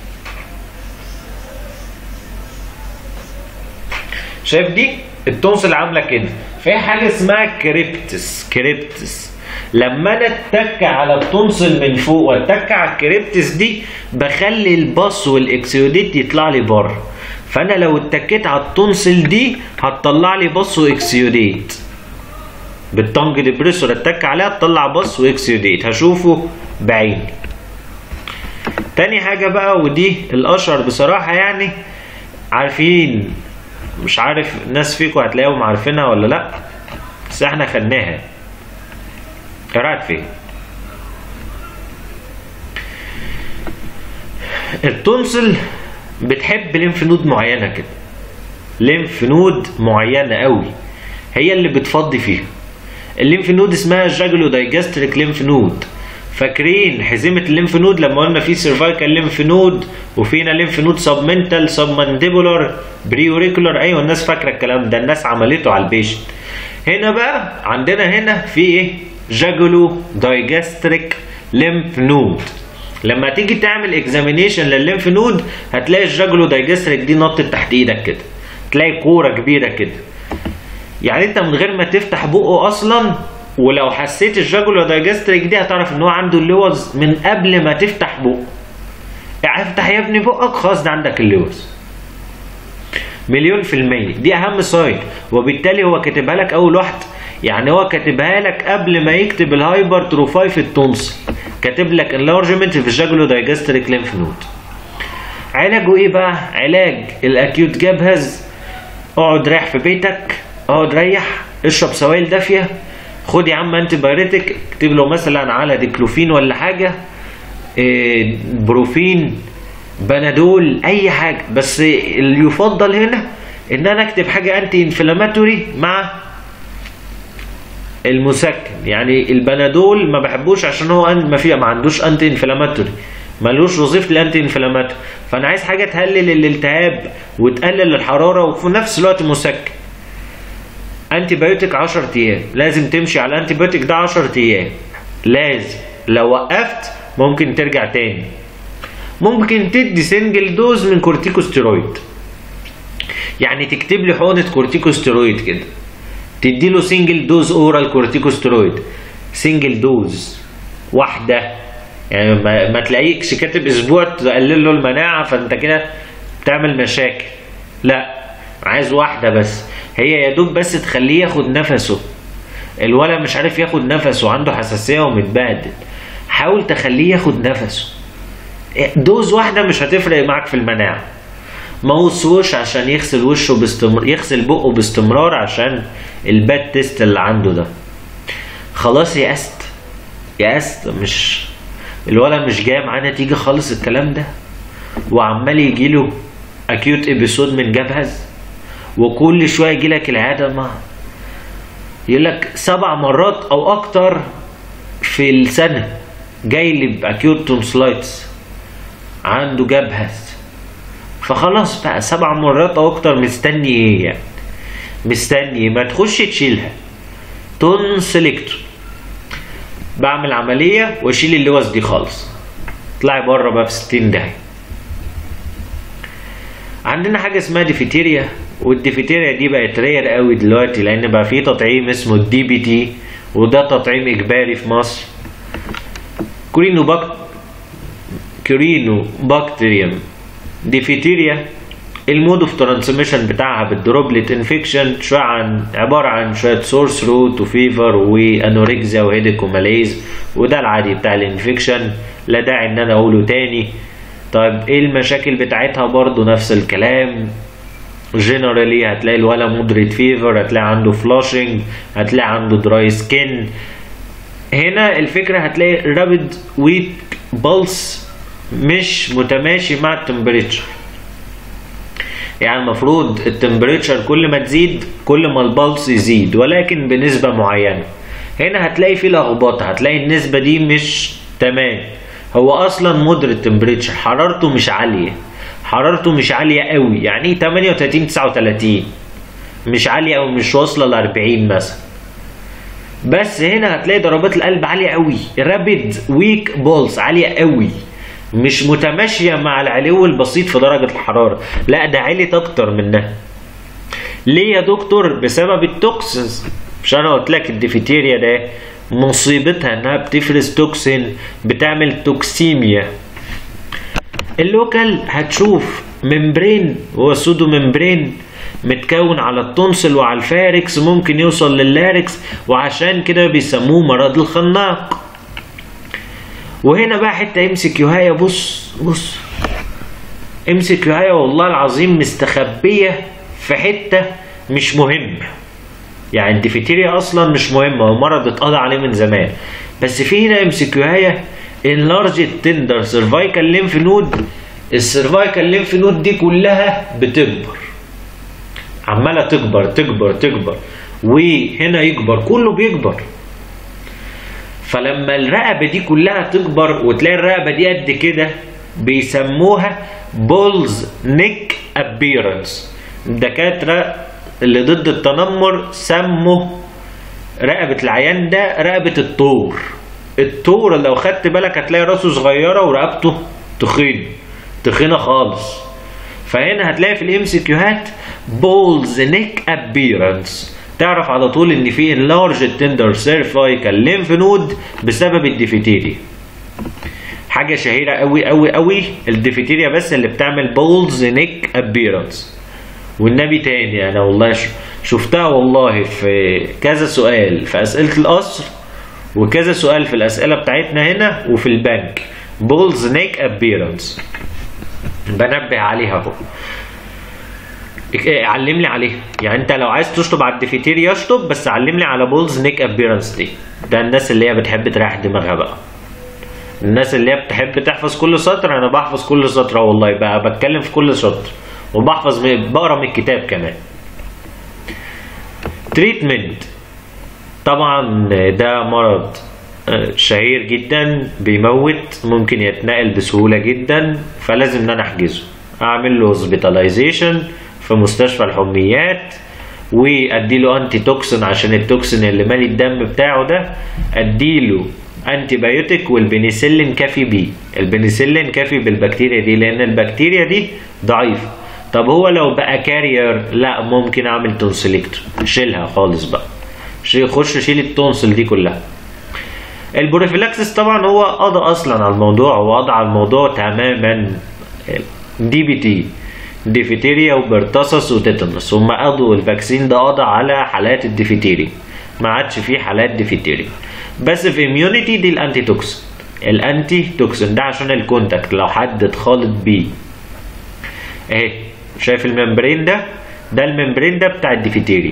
S1: شايف دي التونسل عامله كده في حاجه اسمها كريبتس كريبتس لما انا اتك على التونسل من فوق واتك على الكريبتس دي بخلي الباص والاكسيوديت يطلع لي بره فانا لو اتكيت على التونسل دي هتطلع لي باص واكسيوديت بالتنج ديبريسور اتك عليها تطلع باص واكسيوديت هشوفه بعيني تاني حاجة بقى ودي الأشهر بصراحة يعني عارفين مش عارف الناس فيكم هتلاقيهم عارفينها ولا لأ بس احنا خدناها قرأت فين التونسل بتحب ليمف نود معينة كده ليمف نود معينة قوي هي اللي بتفضي فيها الليمف نود اسمها جاجلو دايجاستريك ليمف نود فاكرين حزمه الليمف نود لما قلنا في سيرفايكال ليمف نود وفينا ليمف نود سبمنتال سبمانديبولار بريوريكولار ايوه الناس فاكره الكلام ده الناس عملته على البيشنت هنا بقى عندنا هنا في ايه جاجولو دايجاستريك ليمف نود لما تيجي تعمل اكزامينيشن للليمف نود هتلاقي الجاجولو دايجاستريك دي نطت تحت ايدك كده تلاقي كوره كبيره كده يعني انت من غير ما تفتح بقه اصلا ولو حسيت الجاجولو دايجاستريك دي هتعرف ان هو عنده اللوز من قبل ما تفتح بقه يعني افتح يا ابني بقك خلاص ده عندك اللوز مليون في المية دي أهم سايد وبالتالي هو كاتبها لك أول واحدة يعني هو كاتبها لك قبل ما يكتب الهايبر تروفاي في التونسل كاتب لك انلارجمنت في الجاجولو دايجاستريك ليمف نود علاجه ايه بقى؟ علاج الاكيوت جبهز اقعد ريح في بيتك اقعد ريح اشرب سوائل دافيه خد يا عم انتي بايريتك اكتب له مثلا على ديكلوفين ولا حاجه إيه بروفين بنادول اي حاجه بس اللي يفضل هنا ان انا اكتب حاجه انتي انفلاماتوري مع المسكن يعني البنادول ما بحبوش عشان هو ما فيه ما عندوش انتي انفلاماتوري ملوش وظيفه الانتي انفلاماتوري فانا عايز حاجه تقلل الالتهاب وتقلل الحراره وفي نفس الوقت مسكن انتي بايوتيك 10 ايام لازم تمشي على الانتي بايوتيك ده 10 ايام لازم لو وقفت ممكن ترجع تاني ممكن تدي سنجل دوز من كورتيكوستيرويد يعني تكتب لي حقنه كورتيكوستيرويد كده تدي له سنجل دوز اورال كورتيكوستيرويد سنجل دوز واحده يعني ما, ما تلاقيكش كاتب اسبوع تقلل له المناعه فانت كده بتعمل مشاكل لا عايز واحده بس هي يا دوب بس تخليه ياخد نفسه الولد مش عارف ياخد نفسه عنده حساسيه ومتبهدل حاول تخليه ياخد نفسه دوز واحده مش هتفرق معاك في المناعه ماوس وش عشان يغسل وشه باستمرار يغسل بقه باستمرار عشان الباد تيست اللي عنده ده خلاص يأست يأست مش الولد مش جاي معاه نتيجة خالص الكلام ده وعمال يجيله اكيوت ابيسود من جبهز وكل شوية يجيلك العيادة ما يقولك سبع مرات او اكتر في السنة جاي لي باكيوت تونسلايتس عنده جبهز فخلاص بقى سبع مرات او اكتر مستني ايه يعني مستني ما تخش تشيلها تونسلكتور بعمل عملية واشيل اللوز دي خالص اطلعي بره بقى في 60 داهية عندنا حاجة اسمها ديفيتيريا والديفيتيريا دي بقت رير قوي دلوقتي لان بقى في تطعيم اسمه الدي بي تي وده تطعيم اجباري في مصر كورينو باك كورينو بكتيريوم ديفيتيريا المود اوف ترانسميشن بتاعها بالدروبلت انفكشن شويه عن عباره عن شويه سورس روت وفيفر وانوركزيا وهيديك وماليز وده العادي بتاع الانفكشن لا داعي ان انا اقوله تاني طيب ايه المشاكل بتاعتها برضو نفس الكلام جنرالي هتلاقي الولا مودريت فيفر هتلاقي عنده فلاشنج هتلاقي عنده دراي سكين هنا الفكره هتلاقي رابد ويك بلس مش متماشي مع التمبريتشر يعني المفروض التمبريتشر كل ما تزيد كل ما البلس يزيد ولكن بنسبة معينة هنا هتلاقي في لخبطة هتلاقي النسبة دي مش تمام هو اصلا مودريت تمبريتشر حرارته مش عالية حرارته مش عالية قوي يعني 38 39 مش عالية او مش واصلة ل 40 مثلا بس هنا هتلاقي ضربات القلب عالية قوي رابيد ويك بولس عالية قوي مش متماشية مع العلو البسيط في درجة الحرارة لا ده علت اكتر منها ليه يا دكتور بسبب التوكسينز مش انا قلت لك الديفتيريا ده مصيبتها انها بتفرز توكسين بتعمل توكسيميا اللوكال هتشوف ممبرين هو سودو ممبرين متكون على التونسل وعلى الفاركس ممكن يوصل لللاركس وعشان كده بيسموه مرض الخناق وهنا بقى حته امسك يوهايا بص بص امسك يوهايا والله العظيم مستخبيه في حته مش مهمه يعني الديفتيريا اصلا مش مهمه هو مرض اتقضى عليه من زمان بس في هنا امسك يوهايا انلارج تندر سيرفايكال ليمف نود السيرفايكال ليمف نود دي كلها بتكبر عماله تكبر تكبر تكبر وهنا يكبر كله بيكبر فلما الرقبة دي كلها تكبر وتلاقي الرقبة دي قد كده بيسموها بولز نيك ابيرنس الدكاترة اللي ضد التنمر سموا رقبة العيان ده رقبة الطور الطور لو خدت بالك هتلاقي راسه صغيرة ورقبته تخين تخينة خالص فهنا هتلاقي في الام سي كيوهات بولز نيك ابيرنس تعرف على طول ان في enlarged tender cervical lymph node بسبب الديفتيريا حاجة شهيرة قوي قوي قوي الديفتيريا بس اللي بتعمل بولز نيك ابيرنس والنبي تاني انا والله ش- شفتها والله في كذا سؤال في اسئلة القصر وكذا سؤال في الاسئلة بتاعتنا هنا وفي البنك بولز نيك ابيرنس بنبه عليها اهو إيه، علم لي عليها يعني انت لو عايز تشطب على الديفيتيريا اشطب بس علم لي على بولز نيك ابيرنس دي ده الناس اللي هي بتحب تريح دماغها بقى الناس اللي هي بتحب تحفظ كل سطر انا بحفظ كل سطر والله بقى بتكلم في كل سطر وبحفظ من- بقرا من الكتاب كمان تريتمنت طبعا ده مرض آه، شهير جدا بيموت ممكن يتنقل بسهولة جدا فلازم ان انا احجزه اعمل له هوسبيتاليزيشن في مستشفى الحميات واديله انتي توكسين عشان التوكسين اللي مالي الدم بتاعه ده اديله انتي بايوتيك والبنسلين كافي بيه البنسلين كافي بالبكتيريا دي لان البكتيريا دي ضعيفة طب هو لو بقى كارير لا ممكن اعمل تونسيلكتور شيلها خالص بقى شيل خش شيل التونسل دي كلها البروفيلاكسس طبعا هو قضى اصلا على الموضوع هو قضى على الموضوع تماما دي بي تي ديفتيريا وبرتصص وتيتانوس هم قضوا الفاكسين ده قضى على حالات الديفتيريا ما عادش فيه حالات ديفتيريا بس في اميونيتي دي الانتي توكسين الانتي توكسين ده عشان الكونتاكت لو حد اتخالط بيه اهي شايف الممبرين ده ده الممبرين ده بتاع الديفتيريا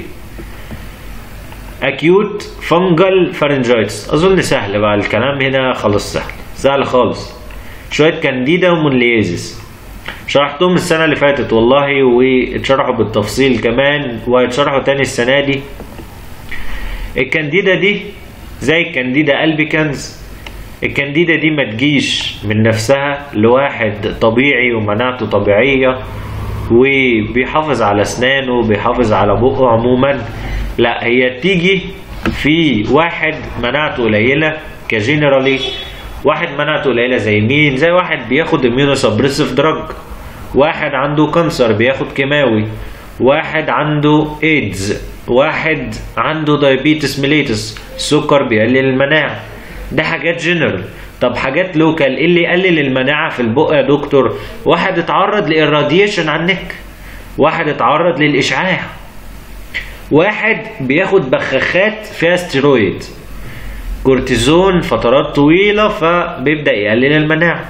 S1: اكيوت فنجل فارنجايتس اظن سهل بقى الكلام هنا خلاص سهل سهل خالص شويه كانديدا ومونليزيس شرحتهم السنه اللي فاتت والله واتشرحوا بالتفصيل كمان وهيتشرحوا تاني السنه دي الكانديدا دي زي الكانديدا البيكانز الكانديدا دي ما تجيش من نفسها لواحد طبيعي ومناعته طبيعيه وبيحافظ على اسنانه وبيحافظ على بقه عموما لا هي تيجي في واحد مناعته قليله كجنرالي واحد مناعته قليله زي مين زي واحد بياخد اميونو سبريسيف دراج واحد عنده كانسر بياخد كيماوي واحد عنده ايدز واحد عنده دايابيتس ميليتس سكر بيقلل المناعه ده حاجات جنرال طب حاجات لوكال ايه اللي يقلل المناعه في البق يا دكتور واحد اتعرض للراديشن على النك واحد اتعرض للاشعاع واحد بياخد بخاخات فيها ستيرويد كورتيزون فترات طويلة فبيبدأ يقلل المناعة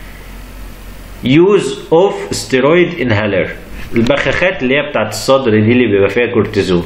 S1: يوز اوف ستيرويد انهالر البخاخات اللي هي بتاعت الصدر دي اللي بيبقى فيها كورتيزون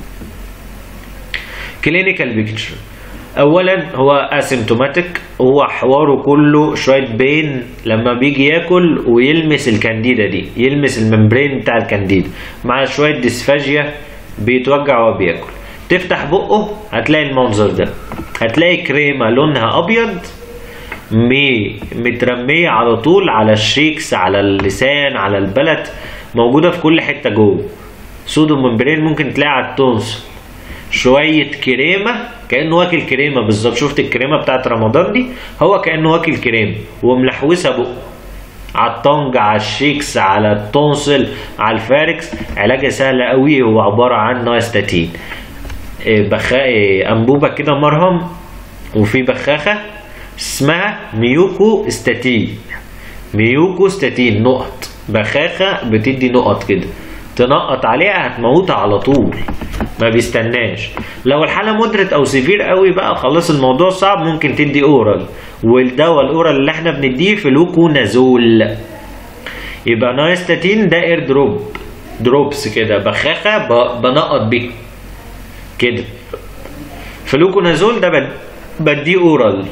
S1: كلينيكال بيكتشر اولا هو اسيمتوماتيك هو حواره كله شويه بين لما بيجي ياكل ويلمس الكانديدا دي يلمس الممبرين بتاع الكانديدا مع شويه ديسفاجيا بيتوجع وهو بياكل تفتح بقه هتلاقي المنظر ده هتلاقي كريمه لونها ابيض مي مترميه على طول على الشيكس على اللسان على البلد موجوده في كل حته جوه سودو ممبرين ممكن تلاقي على التونسل شويه كريمه كانه واكل كريمه بالظبط شفت الكريمه بتاعت رمضان دي هو كانه واكل كريمه وملحوسه بقه على الطنج على الشيكس على التونسل على الفاركس علاجها سهل قوي هو عباره عن نايستاتين بخا انبوبه كده مرهم وفي بخاخه اسمها ميوكو استاتين ميوكو استاتين نقط بخاخه بتدي نقط كده تنقط عليها هتموتها على طول ما بيستناش لو الحاله مدرت او سيفير قوي بقى خلاص الموضوع صعب ممكن تدي اورال والدواء الاورال اللي احنا بنديه فلوكونازول يبقى نايستاتين ده اير دروب دروبس كده بخاخه بنقط بيه كده فلوكونازول ده بديه اورال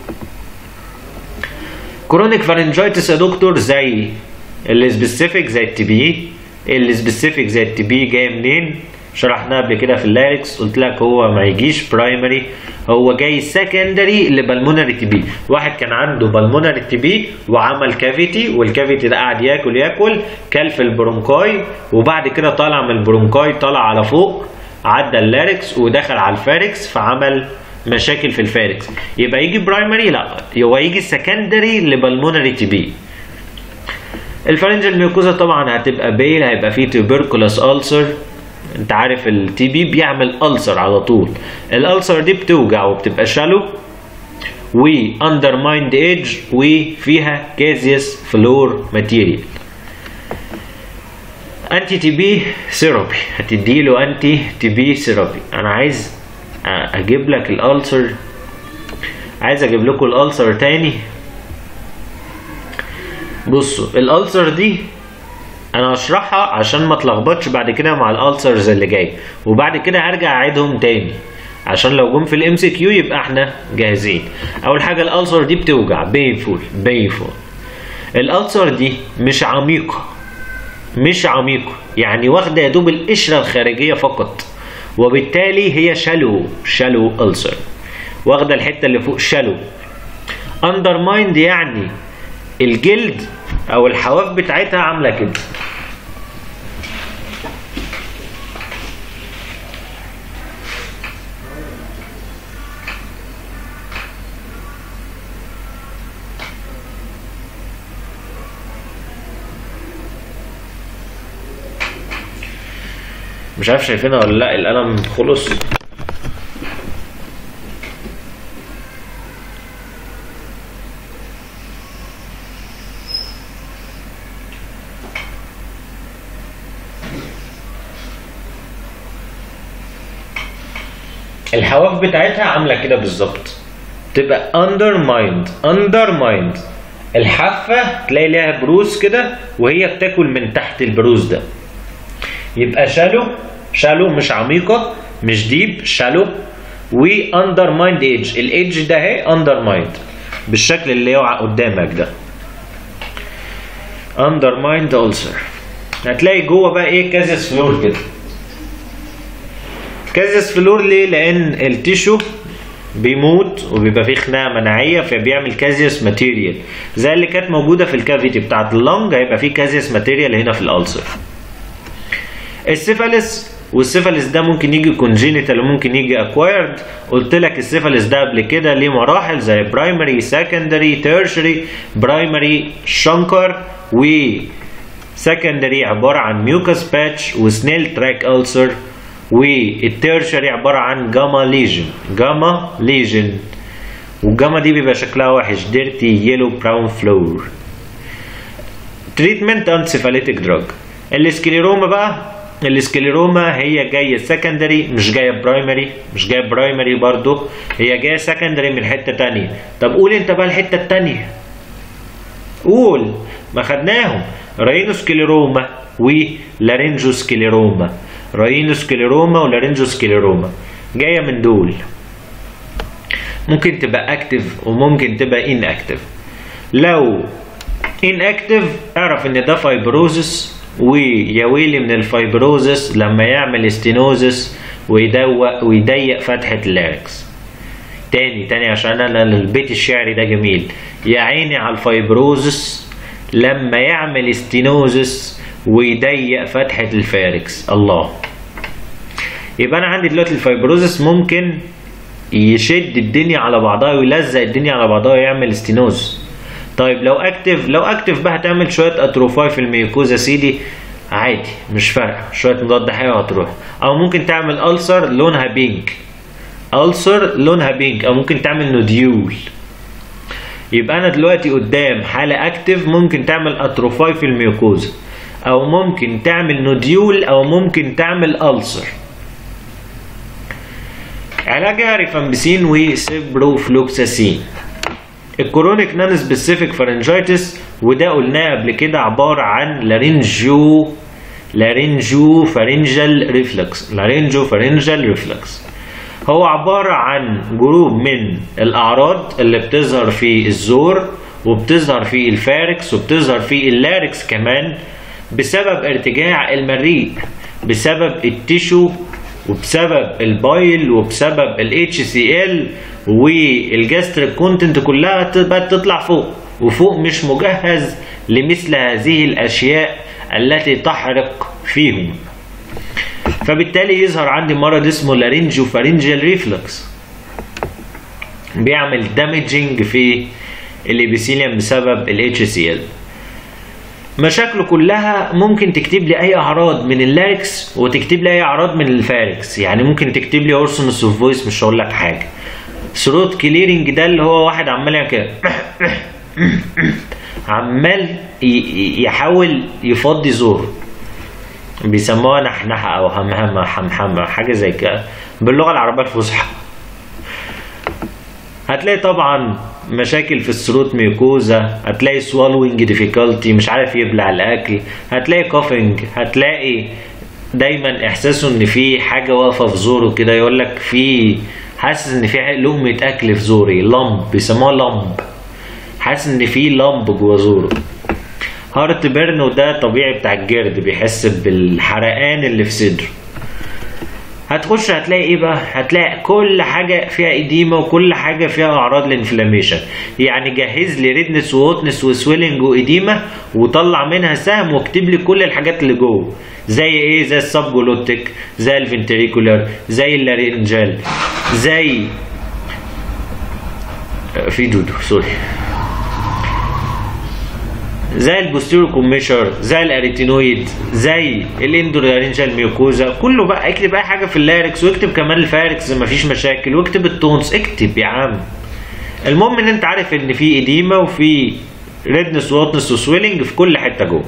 S1: كرونيك فارنجايتس يا دكتور زي السبيسيفيك زي التي بي السبيسيفيك زي التي بي جاي منين شرحناه قبل كده في اللاركس قلت لك هو ما يجيش برايمري هو جاي سكندري لبلمونري تي بي واحد كان عنده بلمونري تي بي وعمل كافيتي والكافيتي ده قعد ياكل ياكل كل في البرونكاي وبعد كده طالع من البرونكاي طالع على فوق عدى اللاركس ودخل على الفاركس فعمل مشاكل في الفاركس يبقى يجي برايمري لا هو يجي سكندري لبلمونري تي بي الفرنجل ميوكوزا طبعا هتبقى بيل هيبقى فيه تيوبركولاس ألسر انت عارف التي بي بيعمل ألسر على طول الألسر دي بتوجع وبتبقى شالو و undermined ايدج وفيها كازيوس فلور ماتيريال انتي تي بي سيرابي هتديله انتي تي بي سيرابي انا عايز اجيب لك الالسر عايز اجيب لكم الالسر تاني بصوا الالسر دي انا هشرحها عشان ما تلخبطش بعد كده مع الالسرز اللي جاي وبعد كده هرجع اعيدهم تاني عشان لو جم في الام سي كيو يبقى احنا جاهزين اول حاجه الالسر دي بتوجع بينفول بينفول الالسر دي مش عميقه مش عميقه يعني واخده يا دوب القشره الخارجيه فقط وبالتالي هي شالو شالو ألسر واخدة الحتة اللي فوق شالو undermined يعني الجلد أو الحواف بتاعتها عاملة كده مش عارف شايفينها ولا لا القلم خلص الحواف بتاعتها عامله كده بالظبط تبقى undermined undermined الحافه تلاقي ليها بروز كده وهي بتاكل من تحت البروز ده يبقى شالو شالو مش عميقة مش ديب شالو و undermined ايدج الايدج ده اهي undermined بالشكل اللي يقع قدامك ده undermined ulcer هتلاقي جوه بقى ايه كازيس فلور كده كازيس فلور ليه لان التيشو بيموت وبيبقى فيه خناقه مناعيه فبيعمل كازيوس ماتيريال زي اللي كانت موجوده في الكافيتي بتاعت اللنج هيبقى فيه كازيوس ماتيريال هنا في الالسر السيفاليس والسيفاليس ده ممكن يجي كونجينيتال وممكن يجي اكوايرد قلت لك السيفاليس ده قبل كده ليه مراحل زي برايمري سكندري تيرشري برايمري شنكر و سكندري عباره عن ميوكس باتش وسنيل تراك ألسر والتيرشري عباره عن جاما ليجن جاما ليجن والجاما دي بيبقى شكلها وحش ديرتي يلو براون فلور تريتمنت انسيفاليتيك دراج السكليروما بقى السكليروما هي جايه سكندري مش جايه برايمري مش جايه برايمري برضو هي جايه سكندري من حته تانية طب قول انت بقى الحته التانية قول ما خدناهم راينوسكليروما ولارينجوسكليروما راينوسكليروما ولارينجوسكليروما جايه من دول ممكن تبقى اكتف وممكن تبقى ان اكتف لو ان اكتف اعرف ان ده فايبروزس ويا ويلي من الفايبروزس لما يعمل استينوزس ويدوق ويضيق فتحة اللاركس تاني تاني عشان انا البيت الشعري ده جميل يا عيني على الفايبروزس لما يعمل استينوزس ويضيق فتحة الفاركس الله يبقى انا عندي دلوقتي الفايبروزس ممكن يشد الدنيا على بعضها ويلزق الدنيا على بعضها ويعمل استينوز طيب لو اكتف لو اكتف بقى هتعمل شويه اتروفاي في الميوكوزا سيدي عادي مش فارقه شويه مضاد حيوي هتروح او ممكن تعمل ألسر لونها بينك ألسر لونها بينك او ممكن تعمل نوديول يبقى انا دلوقتي قدام حاله اكتف ممكن تعمل اتروفاي في الميوكوزا او ممكن تعمل نوديول او ممكن تعمل ألسر علاجها ريفامبسين وسيبروفلوكساسين الكرونيك نون سبيسيفيك فارنجايتس وده قلناه قبل كده عباره عن لارينجيو لارينجو فارنجال ريفلكس لارينجو فارنجال ريفلكس هو عبارة عن جروب من الأعراض اللي بتظهر في الزور وبتظهر في الفاركس وبتظهر في اللاركس كمان بسبب ارتجاع المريء بسبب التيشو وبسبب البايل وبسبب ال HCl والجاستريك كونتنت كلها تبقى تطلع فوق وفوق مش مجهز لمثل هذه الاشياء التي تحرق فيهم فبالتالي يظهر عندي مرض اسمه لارينجو فارينجيال ريفلكس بيعمل دامجنج في الابيثيليوم بسبب ال HCl مشاكله كلها ممكن تكتب لي اي اعراض من اللاركس وتكتب لي اي اعراض من الفاركس يعني ممكن تكتب لي اورسونس اوف فويس مش هقول لك حاجه ثروت كليرنج ده اللي هو واحد عمال يعمل كده عمال يحاول يفضي زوره بيسموها نحنحه او همهمه حمحمه حاجه زي كده باللغه العربيه الفصحى هتلاقي طبعا مشاكل في الثروت ميوكوزا هتلاقي swallowing difficulty مش عارف يبلع الاكل هتلاقي coughing هتلاقي دايما احساسه ان في حاجه واقفه في زوره كده يقول لك في حاسس ان في لقمه اكل في زوري لمب بيسموها لمب حاسس ان في لمب جوه زوره هارت بيرن وده طبيعي بتاع الجرد بيحس بالحرقان اللي في صدره هتخش هتلاقي ايه بقى هتلاقي كل حاجه فيها اديمه وكل حاجه فيها اعراض الانفلاميشن يعني جهز لي ريدنس ووتنس وسويلنج واديمه وطلع منها سهم واكتب لي كل الحاجات اللي جوه زي ايه زي السبجلوتيك زي الفنتريكولار زي اللارينجال زي في دودو سوري زي البوستيرو كوميشر زي الاريتينويد زي الاندورارينجال ميوكوزا كله بقى اكتب اي حاجه في اللاركس واكتب كمان الفاركس مفيش مشاكل واكتب التونس اكتب يا عم المهم ان انت عارف ان في اديمه وفي ريدنس ووتنس وسويلنج في كل حته جوه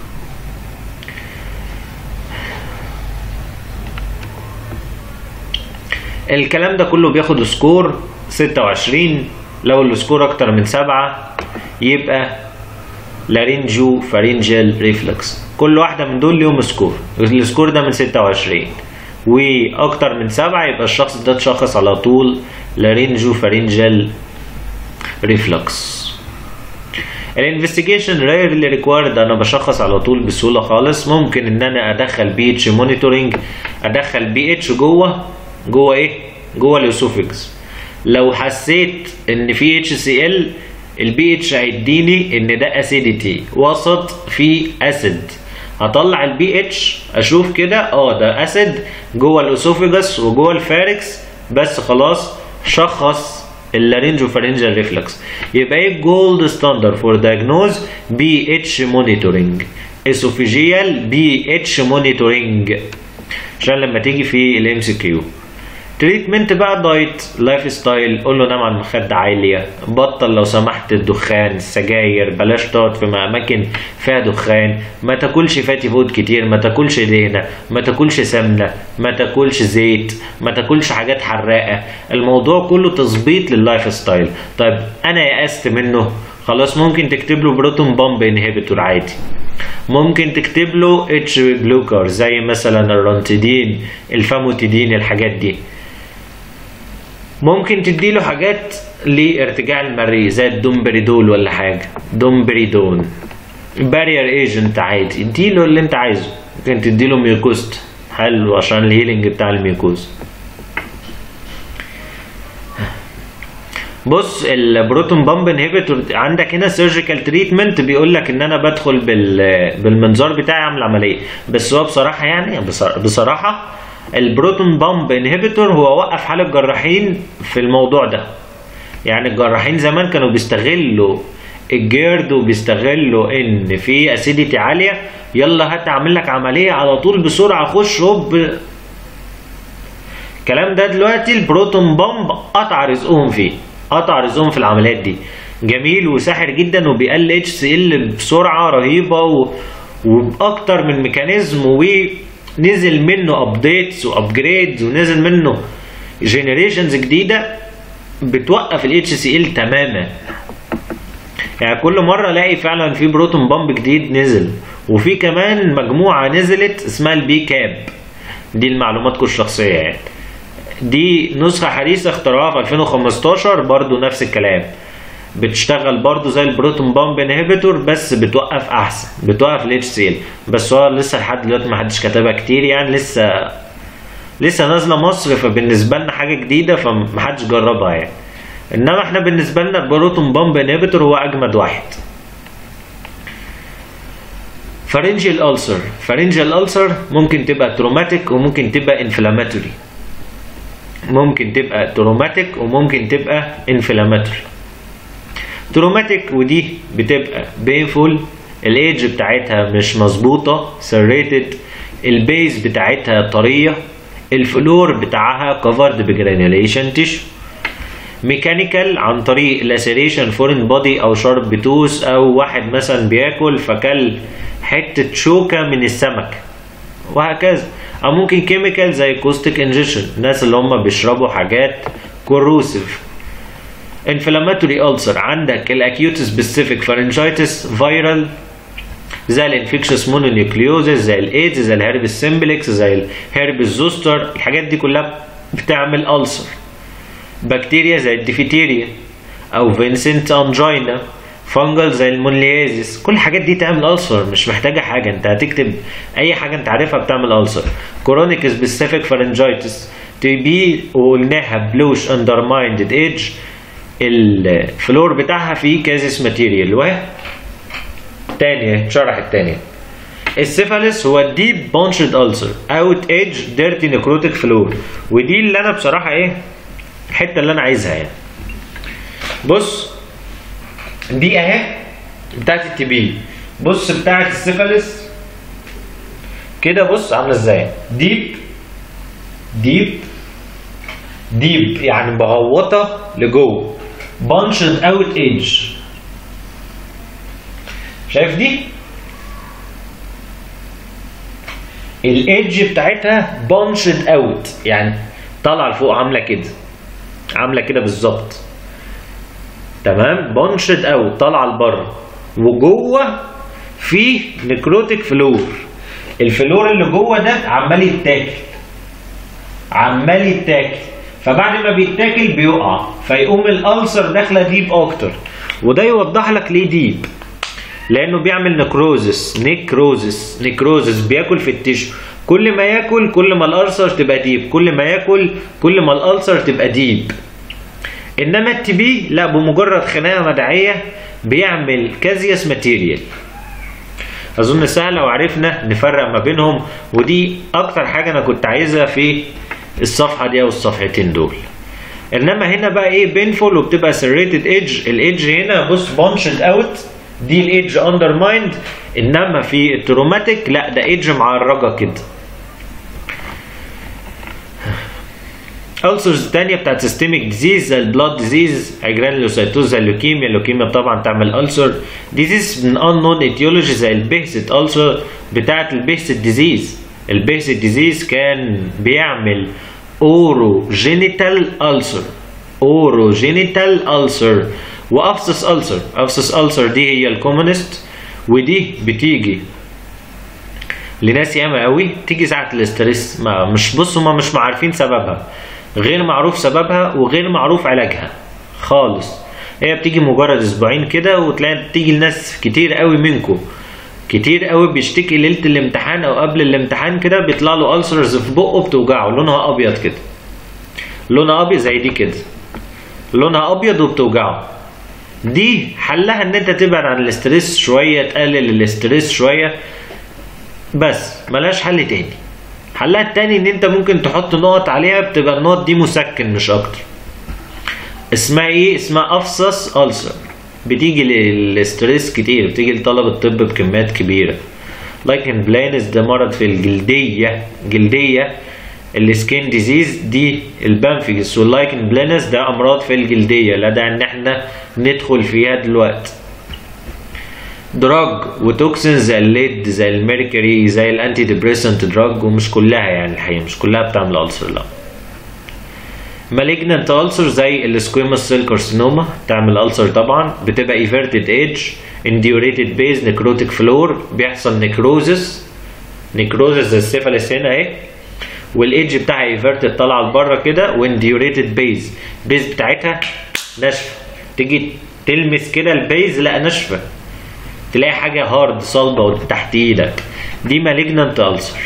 S1: الكلام ده كله بياخد سكور 26 لو السكور اكتر من سبعة يبقى لارينجو فارينجال ريفلكس كل واحدة من دول ليهم سكور السكور ده من 26 واكتر من سبعة يبقى الشخص ده اتشخص على طول لارينجو فارينجال ريفلكس الانفستيجيشن ريرلي ريكوايرد انا بشخص على طول بسهوله خالص ممكن ان انا ادخل بي اتش مونيتورنج ادخل بي اتش جوه جوه ايه جوه الاسوفكس لو حسيت ان في اتش سي ال البي اتش هيديني ان ده اسيديتي وسط في اسيد هطلع البي اتش اشوف كده اه ده اسيد جوه الاسوفجس وجوه الفاركس بس خلاص شخص اللارينجو فارنجال ريفلكس يبقى ايه الجولد ستاندرد فور دايجنوز بي اتش مونيتورنج اسوفيجيال بي اتش مونيتورنج عشان لما تيجي في الام سي كيو تريتمنت بقى دايت لايف ستايل قول له نام على المخدة عالية بطل لو سمحت الدخان السجاير بلاش تقعد في اماكن فيها دخان ما تاكلش فاتي فود كتير ما تاكلش دهنة ما تاكلش سمنة ما تاكلش زيت ما تاكلش حاجات حراقة الموضوع كله تظبيط لللايف ستايل طيب انا يأست منه خلاص ممكن تكتب له بروتون بامب انهبيتور عادي ممكن تكتب له اتش جلوكر زي مثلا الرانتيدين الفاموتيدين الحاجات دي ممكن تديله حاجات لارتجاع المريء زي الدومبريدول ولا حاجه دومبريدون بارير ايجنت عادي اديله اللي انت عايزه ممكن تديله ميوكوست حلو عشان الهيلينج بتاع الميوكوز بص البروتون بامب انهبيتور عندك هنا سيرجيكال تريتمنت بيقول لك ان انا بدخل بال بالمنظار بتاعي اعمل عمليه بس هو بصراحه يعني بصراحه البروتون بامب انهبيتور هو وقف حال الجراحين في الموضوع ده يعني الجراحين زمان كانوا بيستغلوا الجيرد وبيستغلوا ان في اسيديتي عاليه يلا هات اعمل لك عمليه على طول بسرعه خش هوب الكلام ده دلوقتي البروتون بامب قطع رزقهم فيه قطع رزقهم في العمليات دي جميل وساحر جدا وبيقل اتش سي ال بسرعه رهيبه و... وباكتر من ميكانيزم ونزل منه ابديتس وابجريدز ونزل منه جنريشنز جديده بتوقف الاتش سي ال تماما يعني كل مره الاقي فعلا في بروتون بامب جديد نزل وفي كمان مجموعه نزلت اسمها البي كاب دي لمعلوماتكم الشخصيه يعني دي نسخة حديثة اخترعوها في 2015 برضو نفس الكلام بتشتغل برضو زي البروتون بامب انهبيتور بس بتوقف احسن بتوقف الاتش سي ال بس هو لسه لحد دلوقتي ما حدش كتبها كتير يعني لسه لسه نازله مصر فبالنسبه لنا حاجه جديده فمحدش جربها يعني انما احنا بالنسبه لنا البروتون بامب انهبيتور هو اجمد واحد فارنجيال ألسر فارنجيال ألسر ممكن تبقى تروماتيك وممكن تبقى انفلاماتوري ممكن تبقى تروماتيك وممكن تبقى انفلاماتوري تروماتيك ودي بتبقى بينفول الايدج بتاعتها مش مظبوطه سريتد البيز بتاعتها طريه الفلور بتاعها كفرد بجرانيوليشن تيشو ميكانيكال عن طريق لاسيريشن فورين بودي او شارب بتوس او واحد مثلا بياكل فكل حته شوكه من السمك وهكذا او ممكن كيميكال زي كوستيك انجكشن الناس اللي هم بيشربوا حاجات كوروسيف انفلاماتوري ألسر عندك الاكيوت سبيسيفيك فارنجايتس فيرال زي الانفكشس مونونيوكليوزيس زي الايدز زي الهربس سيمبلكس زي الهربس زوستر الحاجات دي كلها بتعمل ألسر بكتيريا زي الديفتيريا او فينسنت انجينا فانجل زي المونليازيس كل الحاجات دي تعمل ألسر مش محتاجة حاجة انت هتكتب اي حاجة انت عارفها بتعمل ألسر كرونيك سبيسيفيك فارنجايتس تي بي وقلناها بلوش اندرمايندد ايدج الفلور بتاعها فيه كازيس ماتيريال و تاني شرح التاني السيفاليس هو الديب بونشد ألسر اوت ايدج ديرتي نكروتيك فلور ودي اللي انا بصراحة ايه الحتة اللي انا عايزها يعني بص دي اهي بتاعت التي بي بص بتاعت السيفاليس كده بص عامله ازاي ديب ديب ديب يعني مغوطه لجوه بانشد اوت ايدج شايف دي الايدج بتاعتها بانشد اوت يعني طالعه لفوق عامله كده عامله كده بالظبط تمام بانشد اوت طالعه لبره وجوه في نكروتيك فلور الفلور اللي جوه ده عمال يتاكل عمال يتاكل فبعد ما بيتاكل بيقع فيقوم الالسر داخله ديب اكتر وده يوضح لك ليه ديب لانه بيعمل نكروزس نيكروزس نيكروزس بياكل في التيشو كل ما ياكل كل ما الالسر تبقى ديب كل ما ياكل كل ما الالسر تبقى ديب انما التي بي لا بمجرد خناقه مدعيه بيعمل كازيوس ماتيريال اظن سهله وعرفنا نفرق ما بينهم ودي اكتر حاجه انا كنت عايزها في الصفحه دي او الصفحتين دول انما هنا بقى ايه بينفول وبتبقى سريتد ايدج الايدج هنا بص بانشد اوت دي الايدج اندرمايند انما في التروماتيك لا ده ايدج معرجه كده ألسرز التانية بتاعت سيستميك ديزيز زي البلاد ديزيز اجرانيولوسايتوز زي اللوكيميا اللوكيميا طبعا تعمل ألسر ديزيز من unknown ايتيولوجي زي البهست ألسر بتاعت البهست ديزيز البهست ديزيز كان بيعمل اورو جينيتال ألسر اورو جينيتال ألسر وافسس ألسر افسس ألسر دي هي الكومونست ودي بتيجي لناس ياما قوي تيجي ساعة الاسترس ما مش بص هما مش عارفين سببها غير معروف سببها وغير معروف علاجها خالص هي بتيجي مجرد اسبوعين كده وتلاقي بتيجي لناس كتير قوي منكم كتير قوي بيشتكي ليله الامتحان او قبل الامتحان كده بيطلع له ألسرز في بقه بتوجعه لونها ابيض كده لونها ابيض زي دي كده لونها ابيض وبتوجعه دي حلها ان انت تبعد عن الاسترس شويه تقلل الاسترس شويه بس ملهاش حل تاني حلها التاني ان انت ممكن تحط نقط عليها بتبقى النقط دي مسكن مش اكتر اسمها ايه اسمها افسس ألسر بتيجي للستريس كتير بتيجي لطلب الطب بكميات كبيرة لايكن بلانس ده مرض في الجلدية جلدية السكين ديزيز دي البامفيجس واللايكن بلانس ده امراض في الجلدية لا داعي ان احنا ندخل فيها دلوقتي دراج وتوكسين زي الليد زي الميركوري زي الانتي ديبريسنت دراج ومش كلها يعني الحقيقه مش كلها بتعمل ألسر لا مالجنانت ألسر زي السكويموس سيل كارسينوما تعمل ألسر طبعا بتبقى ايفيرتد ايدج انديوريتد بيز نكروتيك فلور بيحصل نكروزس نكروزس زي السيفاليس هنا اهي والايدج بتاعها ايفيرتد طالعه لبره كده وانديوريتد بيز بيز بتاعتها ناشفه تيجي تلمس كده البيز لا ناشفه تلاقي حاجه هارد صلبه تحت ايدك دي مالجنانت ألسر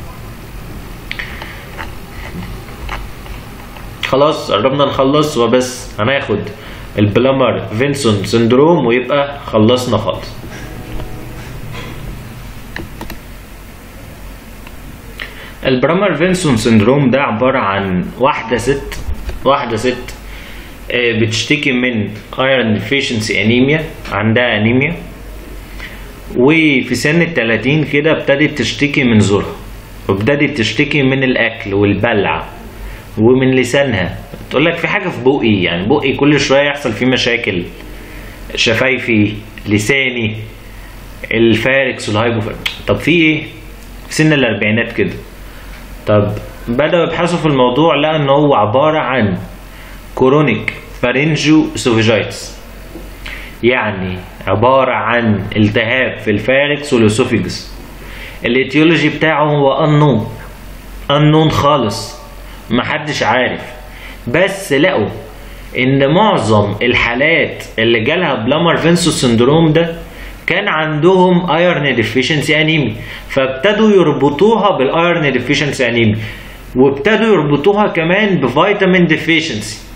S1: خلاص قربنا نخلص وبس هناخد البلامر فينسون سندروم ويبقى خلصنا خالص البرامر فينسون سندروم ده عبارة عن واحدة ست واحدة ست آه، بتشتكي من ايرون deficiency انيميا عندها انيميا وفي سن التلاتين كده ابتدت تشتكي من زورها وابتدت تشتكي من الاكل والبلع ومن لسانها تقول لك في حاجه في بقي يعني بقي كل شويه يحصل فيه مشاكل شفايفي لساني الفاركس والهايبوفاركس طب في ايه في سن الاربعينات كده طب بدأوا يبحثوا في الموضوع لقى ان هو عبارة عن كورونيك فارنجو سوفيجايتس يعني عبارة عن التهاب في الفاركس والاسوفيجس الاتيولوجي بتاعه هو unknown unknown خالص محدش عارف بس لقوا ان معظم الحالات اللي جالها بلامر فينسو سندروم ده كان عندهم ايرن ديفيشنسي انيمي فابتدوا يربطوها بالايرن ديفيشنسي انيمي وابتدوا يربطوها كمان بفيتامين ديفيشنسي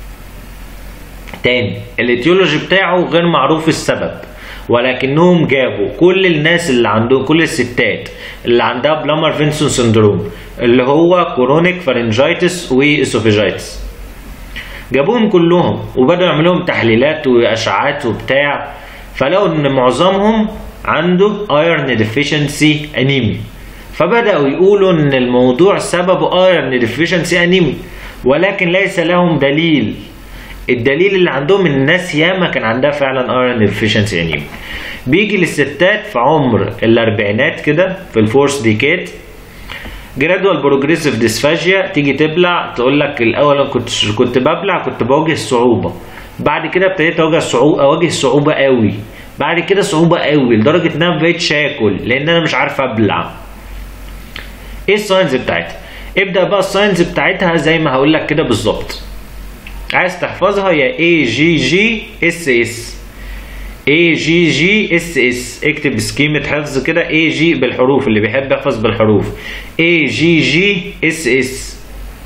S1: تاني الاتيولوجي بتاعه غير معروف السبب ولكنهم جابوا كل الناس اللي عندهم كل الستات اللي عندها بلامر فينسون سندروم اللي هو كورونيك فارنجايتس واسوفيجايتس جابوهم كلهم وبدأوا يعملوا لهم تحليلات واشعاعات وبتاع فلقوا ان معظمهم عنده ايرن ديفيشنسي انيمي فبدأوا يقولوا ان الموضوع سببه ايرن ديفيشنسي انيمي ولكن ليس لهم دليل الدليل اللي عندهم ان الناس ياما كان عندها فعلا ايرن ديفيشنسي انيمي بيجي للستات في عمر الاربعينات كده في الفورس ديكيد جرادوال بروجريسيف ديسفاجيا تيجي تبلع تقول لك الاول أنا كنت كنت ببلع كنت بواجه صعوبه بعد كده ابتديت اواجه صعوبه اواجه صعوبه قوي بعد كده صعوبه قوي لدرجه ان انا ما بقتش اكل لان انا مش عارف ابلع ايه الساينز بتاعتها ابدا بقى الساينز بتاعتها زي ما هقول لك كده بالظبط عايز تحفظها يا اي جي جي اس اس اي جي جي اس اس اكتب سكيمة حفظ كده اي جي بالحروف اللي بيحب يحفظ بالحروف اي جي جي اس اس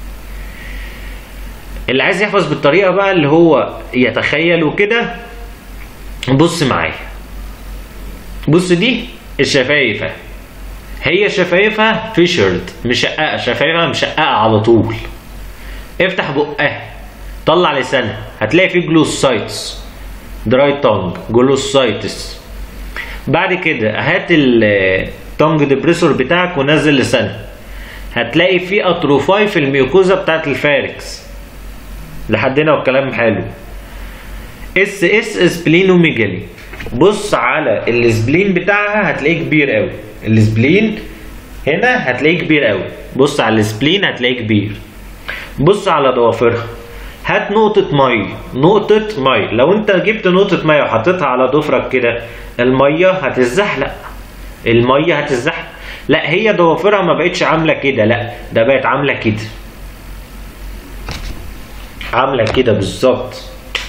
S1: اللي عايز يحفظ بالطريقة بقى اللي هو يتخيل وكده بص معايا بص دي الشفايفة هي شفايفها فيشرد مشققة شفايفها مشققة على طول افتح بقها طلع لسانها هتلاقي فيه جلوسايتس دراي تونج جلوسايتس بعد كده هات التونج ديبريسور بتاعك ونزل لسانها هتلاقي فيه اتروفاي في الميوكوزا بتاعت الفاركس لحد هنا والكلام حلو اس اس سبلينوميجالي بص على السبلين بتاعها هتلاقيه كبير قوي السبلين هنا هتلاقيه كبير قوي بص على السبلين هتلاقيه كبير بص على ضوافرها هات نقطة مية نقطة مية لو انت جبت نقطة مية وحطيتها على ضفرك كده المية هتتزحلق المية هتتزحلق لا هي ضوافرها ما بقتش عاملة كده لا ده بقت عاملة كده عاملة كده بالظبط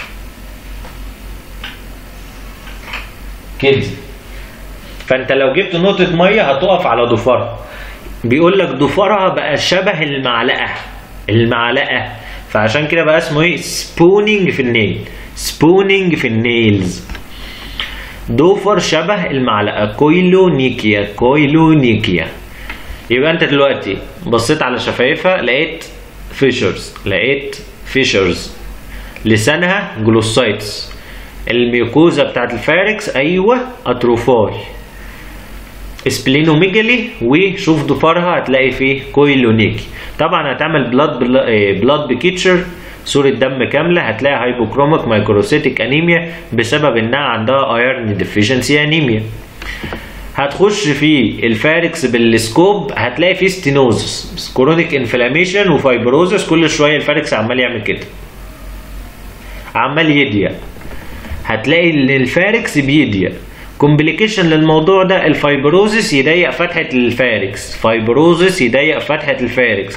S1: كده فانت لو جبت نقطة مية هتقف على ضفرها بيقول لك ضفرها بقى شبه المعلقة المعلقة فعشان كده بقى اسمه ايه سبونينج في النيل سبونينج في النيلز ضفر شبه المعلقة كويلونيكيا كويلونيكيا يبقى انت دلوقتي بصيت على شفايفها لقيت فيشرز لقيت فيشرز لسانها جلوسايتس الميوكوزا بتاعت الفاركس ايوه اتروفاي سبلينوميجالي وشوف ضفرها هتلاقي فيه كويلونيكي طبعا هتعمل بلاد بلاد بكيتشر صورة دم كاملة هتلاقي هايبوكروميك مايكروسيتيك انيميا بسبب انها عندها ايرن ديفيشنسي انيميا هتخش في الفاركس بالسكوب هتلاقي فيه ستينوزس كرونيك انفلاميشن وفايبروزس كل شويه الفاركس عمال يعمل كده عمال يضيق هتلاقي ان الفاركس بيضيق كومبليكيشن للموضوع ده الفايبروزس يضيق فتحة الفاركس فايبروزس يضيق فتحة الفاركس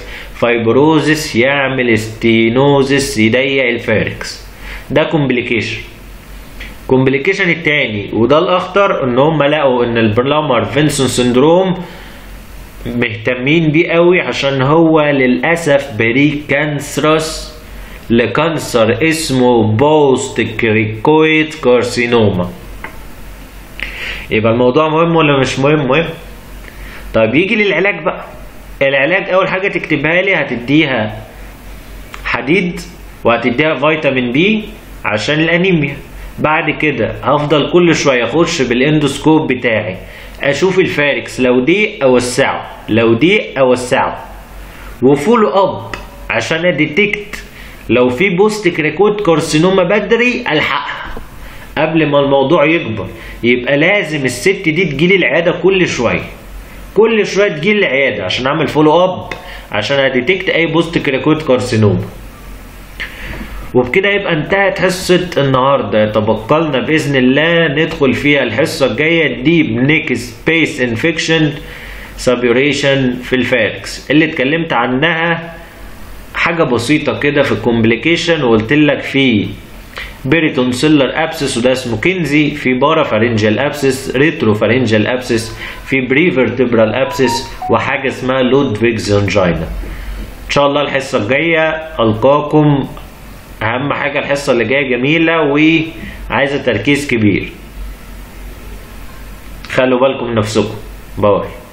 S1: فايبروزس يعمل ستينوزس يضيق الفاركس ده كومبليكيشن كومبليكيشن التاني وده الاخطر ان هم لقوا ان البلامر فينسون سندروم مهتمين بيه قوي عشان هو للاسف بري كانسرس لكانسر اسمه بوست كريكويد كارسينوما يبقى الموضوع مهم ولا مش مهم مهم طيب يجي للعلاج بقى العلاج اول حاجه تكتبها لي هتديها حديد وهتديها فيتامين بي عشان الانيميا بعد كده هفضل كل شويه اخش بالاندوسكوب بتاعي اشوف الفاركس لو دي اوسعه لو دي اوسعه وفولو اب عشان اديتكت لو في بوست كريكوت كارسينوما بدري الحقها قبل ما الموضوع يكبر يبقى لازم الست دي تجيلي العياده كل شويه كل شويه تجيلي العياده عشان اعمل فولو اب عشان اديتكت اي بوست كريكوت كارسينوما وبكده يبقى انتهت حصة النهاردة يتبقى لنا بإذن الله ندخل فيها الحصة الجاية ديب نيك سبيس انفكشن سابيوريشن في الفاركس اللي اتكلمت عنها حاجة بسيطة كده في الكومبليكيشن وقلت لك في بيريتون سيلر ابسس وده اسمه كنزي في بارا فارنجال ابسس ريترو فارنجال ابسس في بريفرتبرال ابسس وحاجة اسمها لودفيجز انجينا ان شاء الله الحصة الجاية القاكم اهم حاجه الحصه اللي جايه جميله وعايزه تركيز كبير خلوا بالكم من نفسكم باي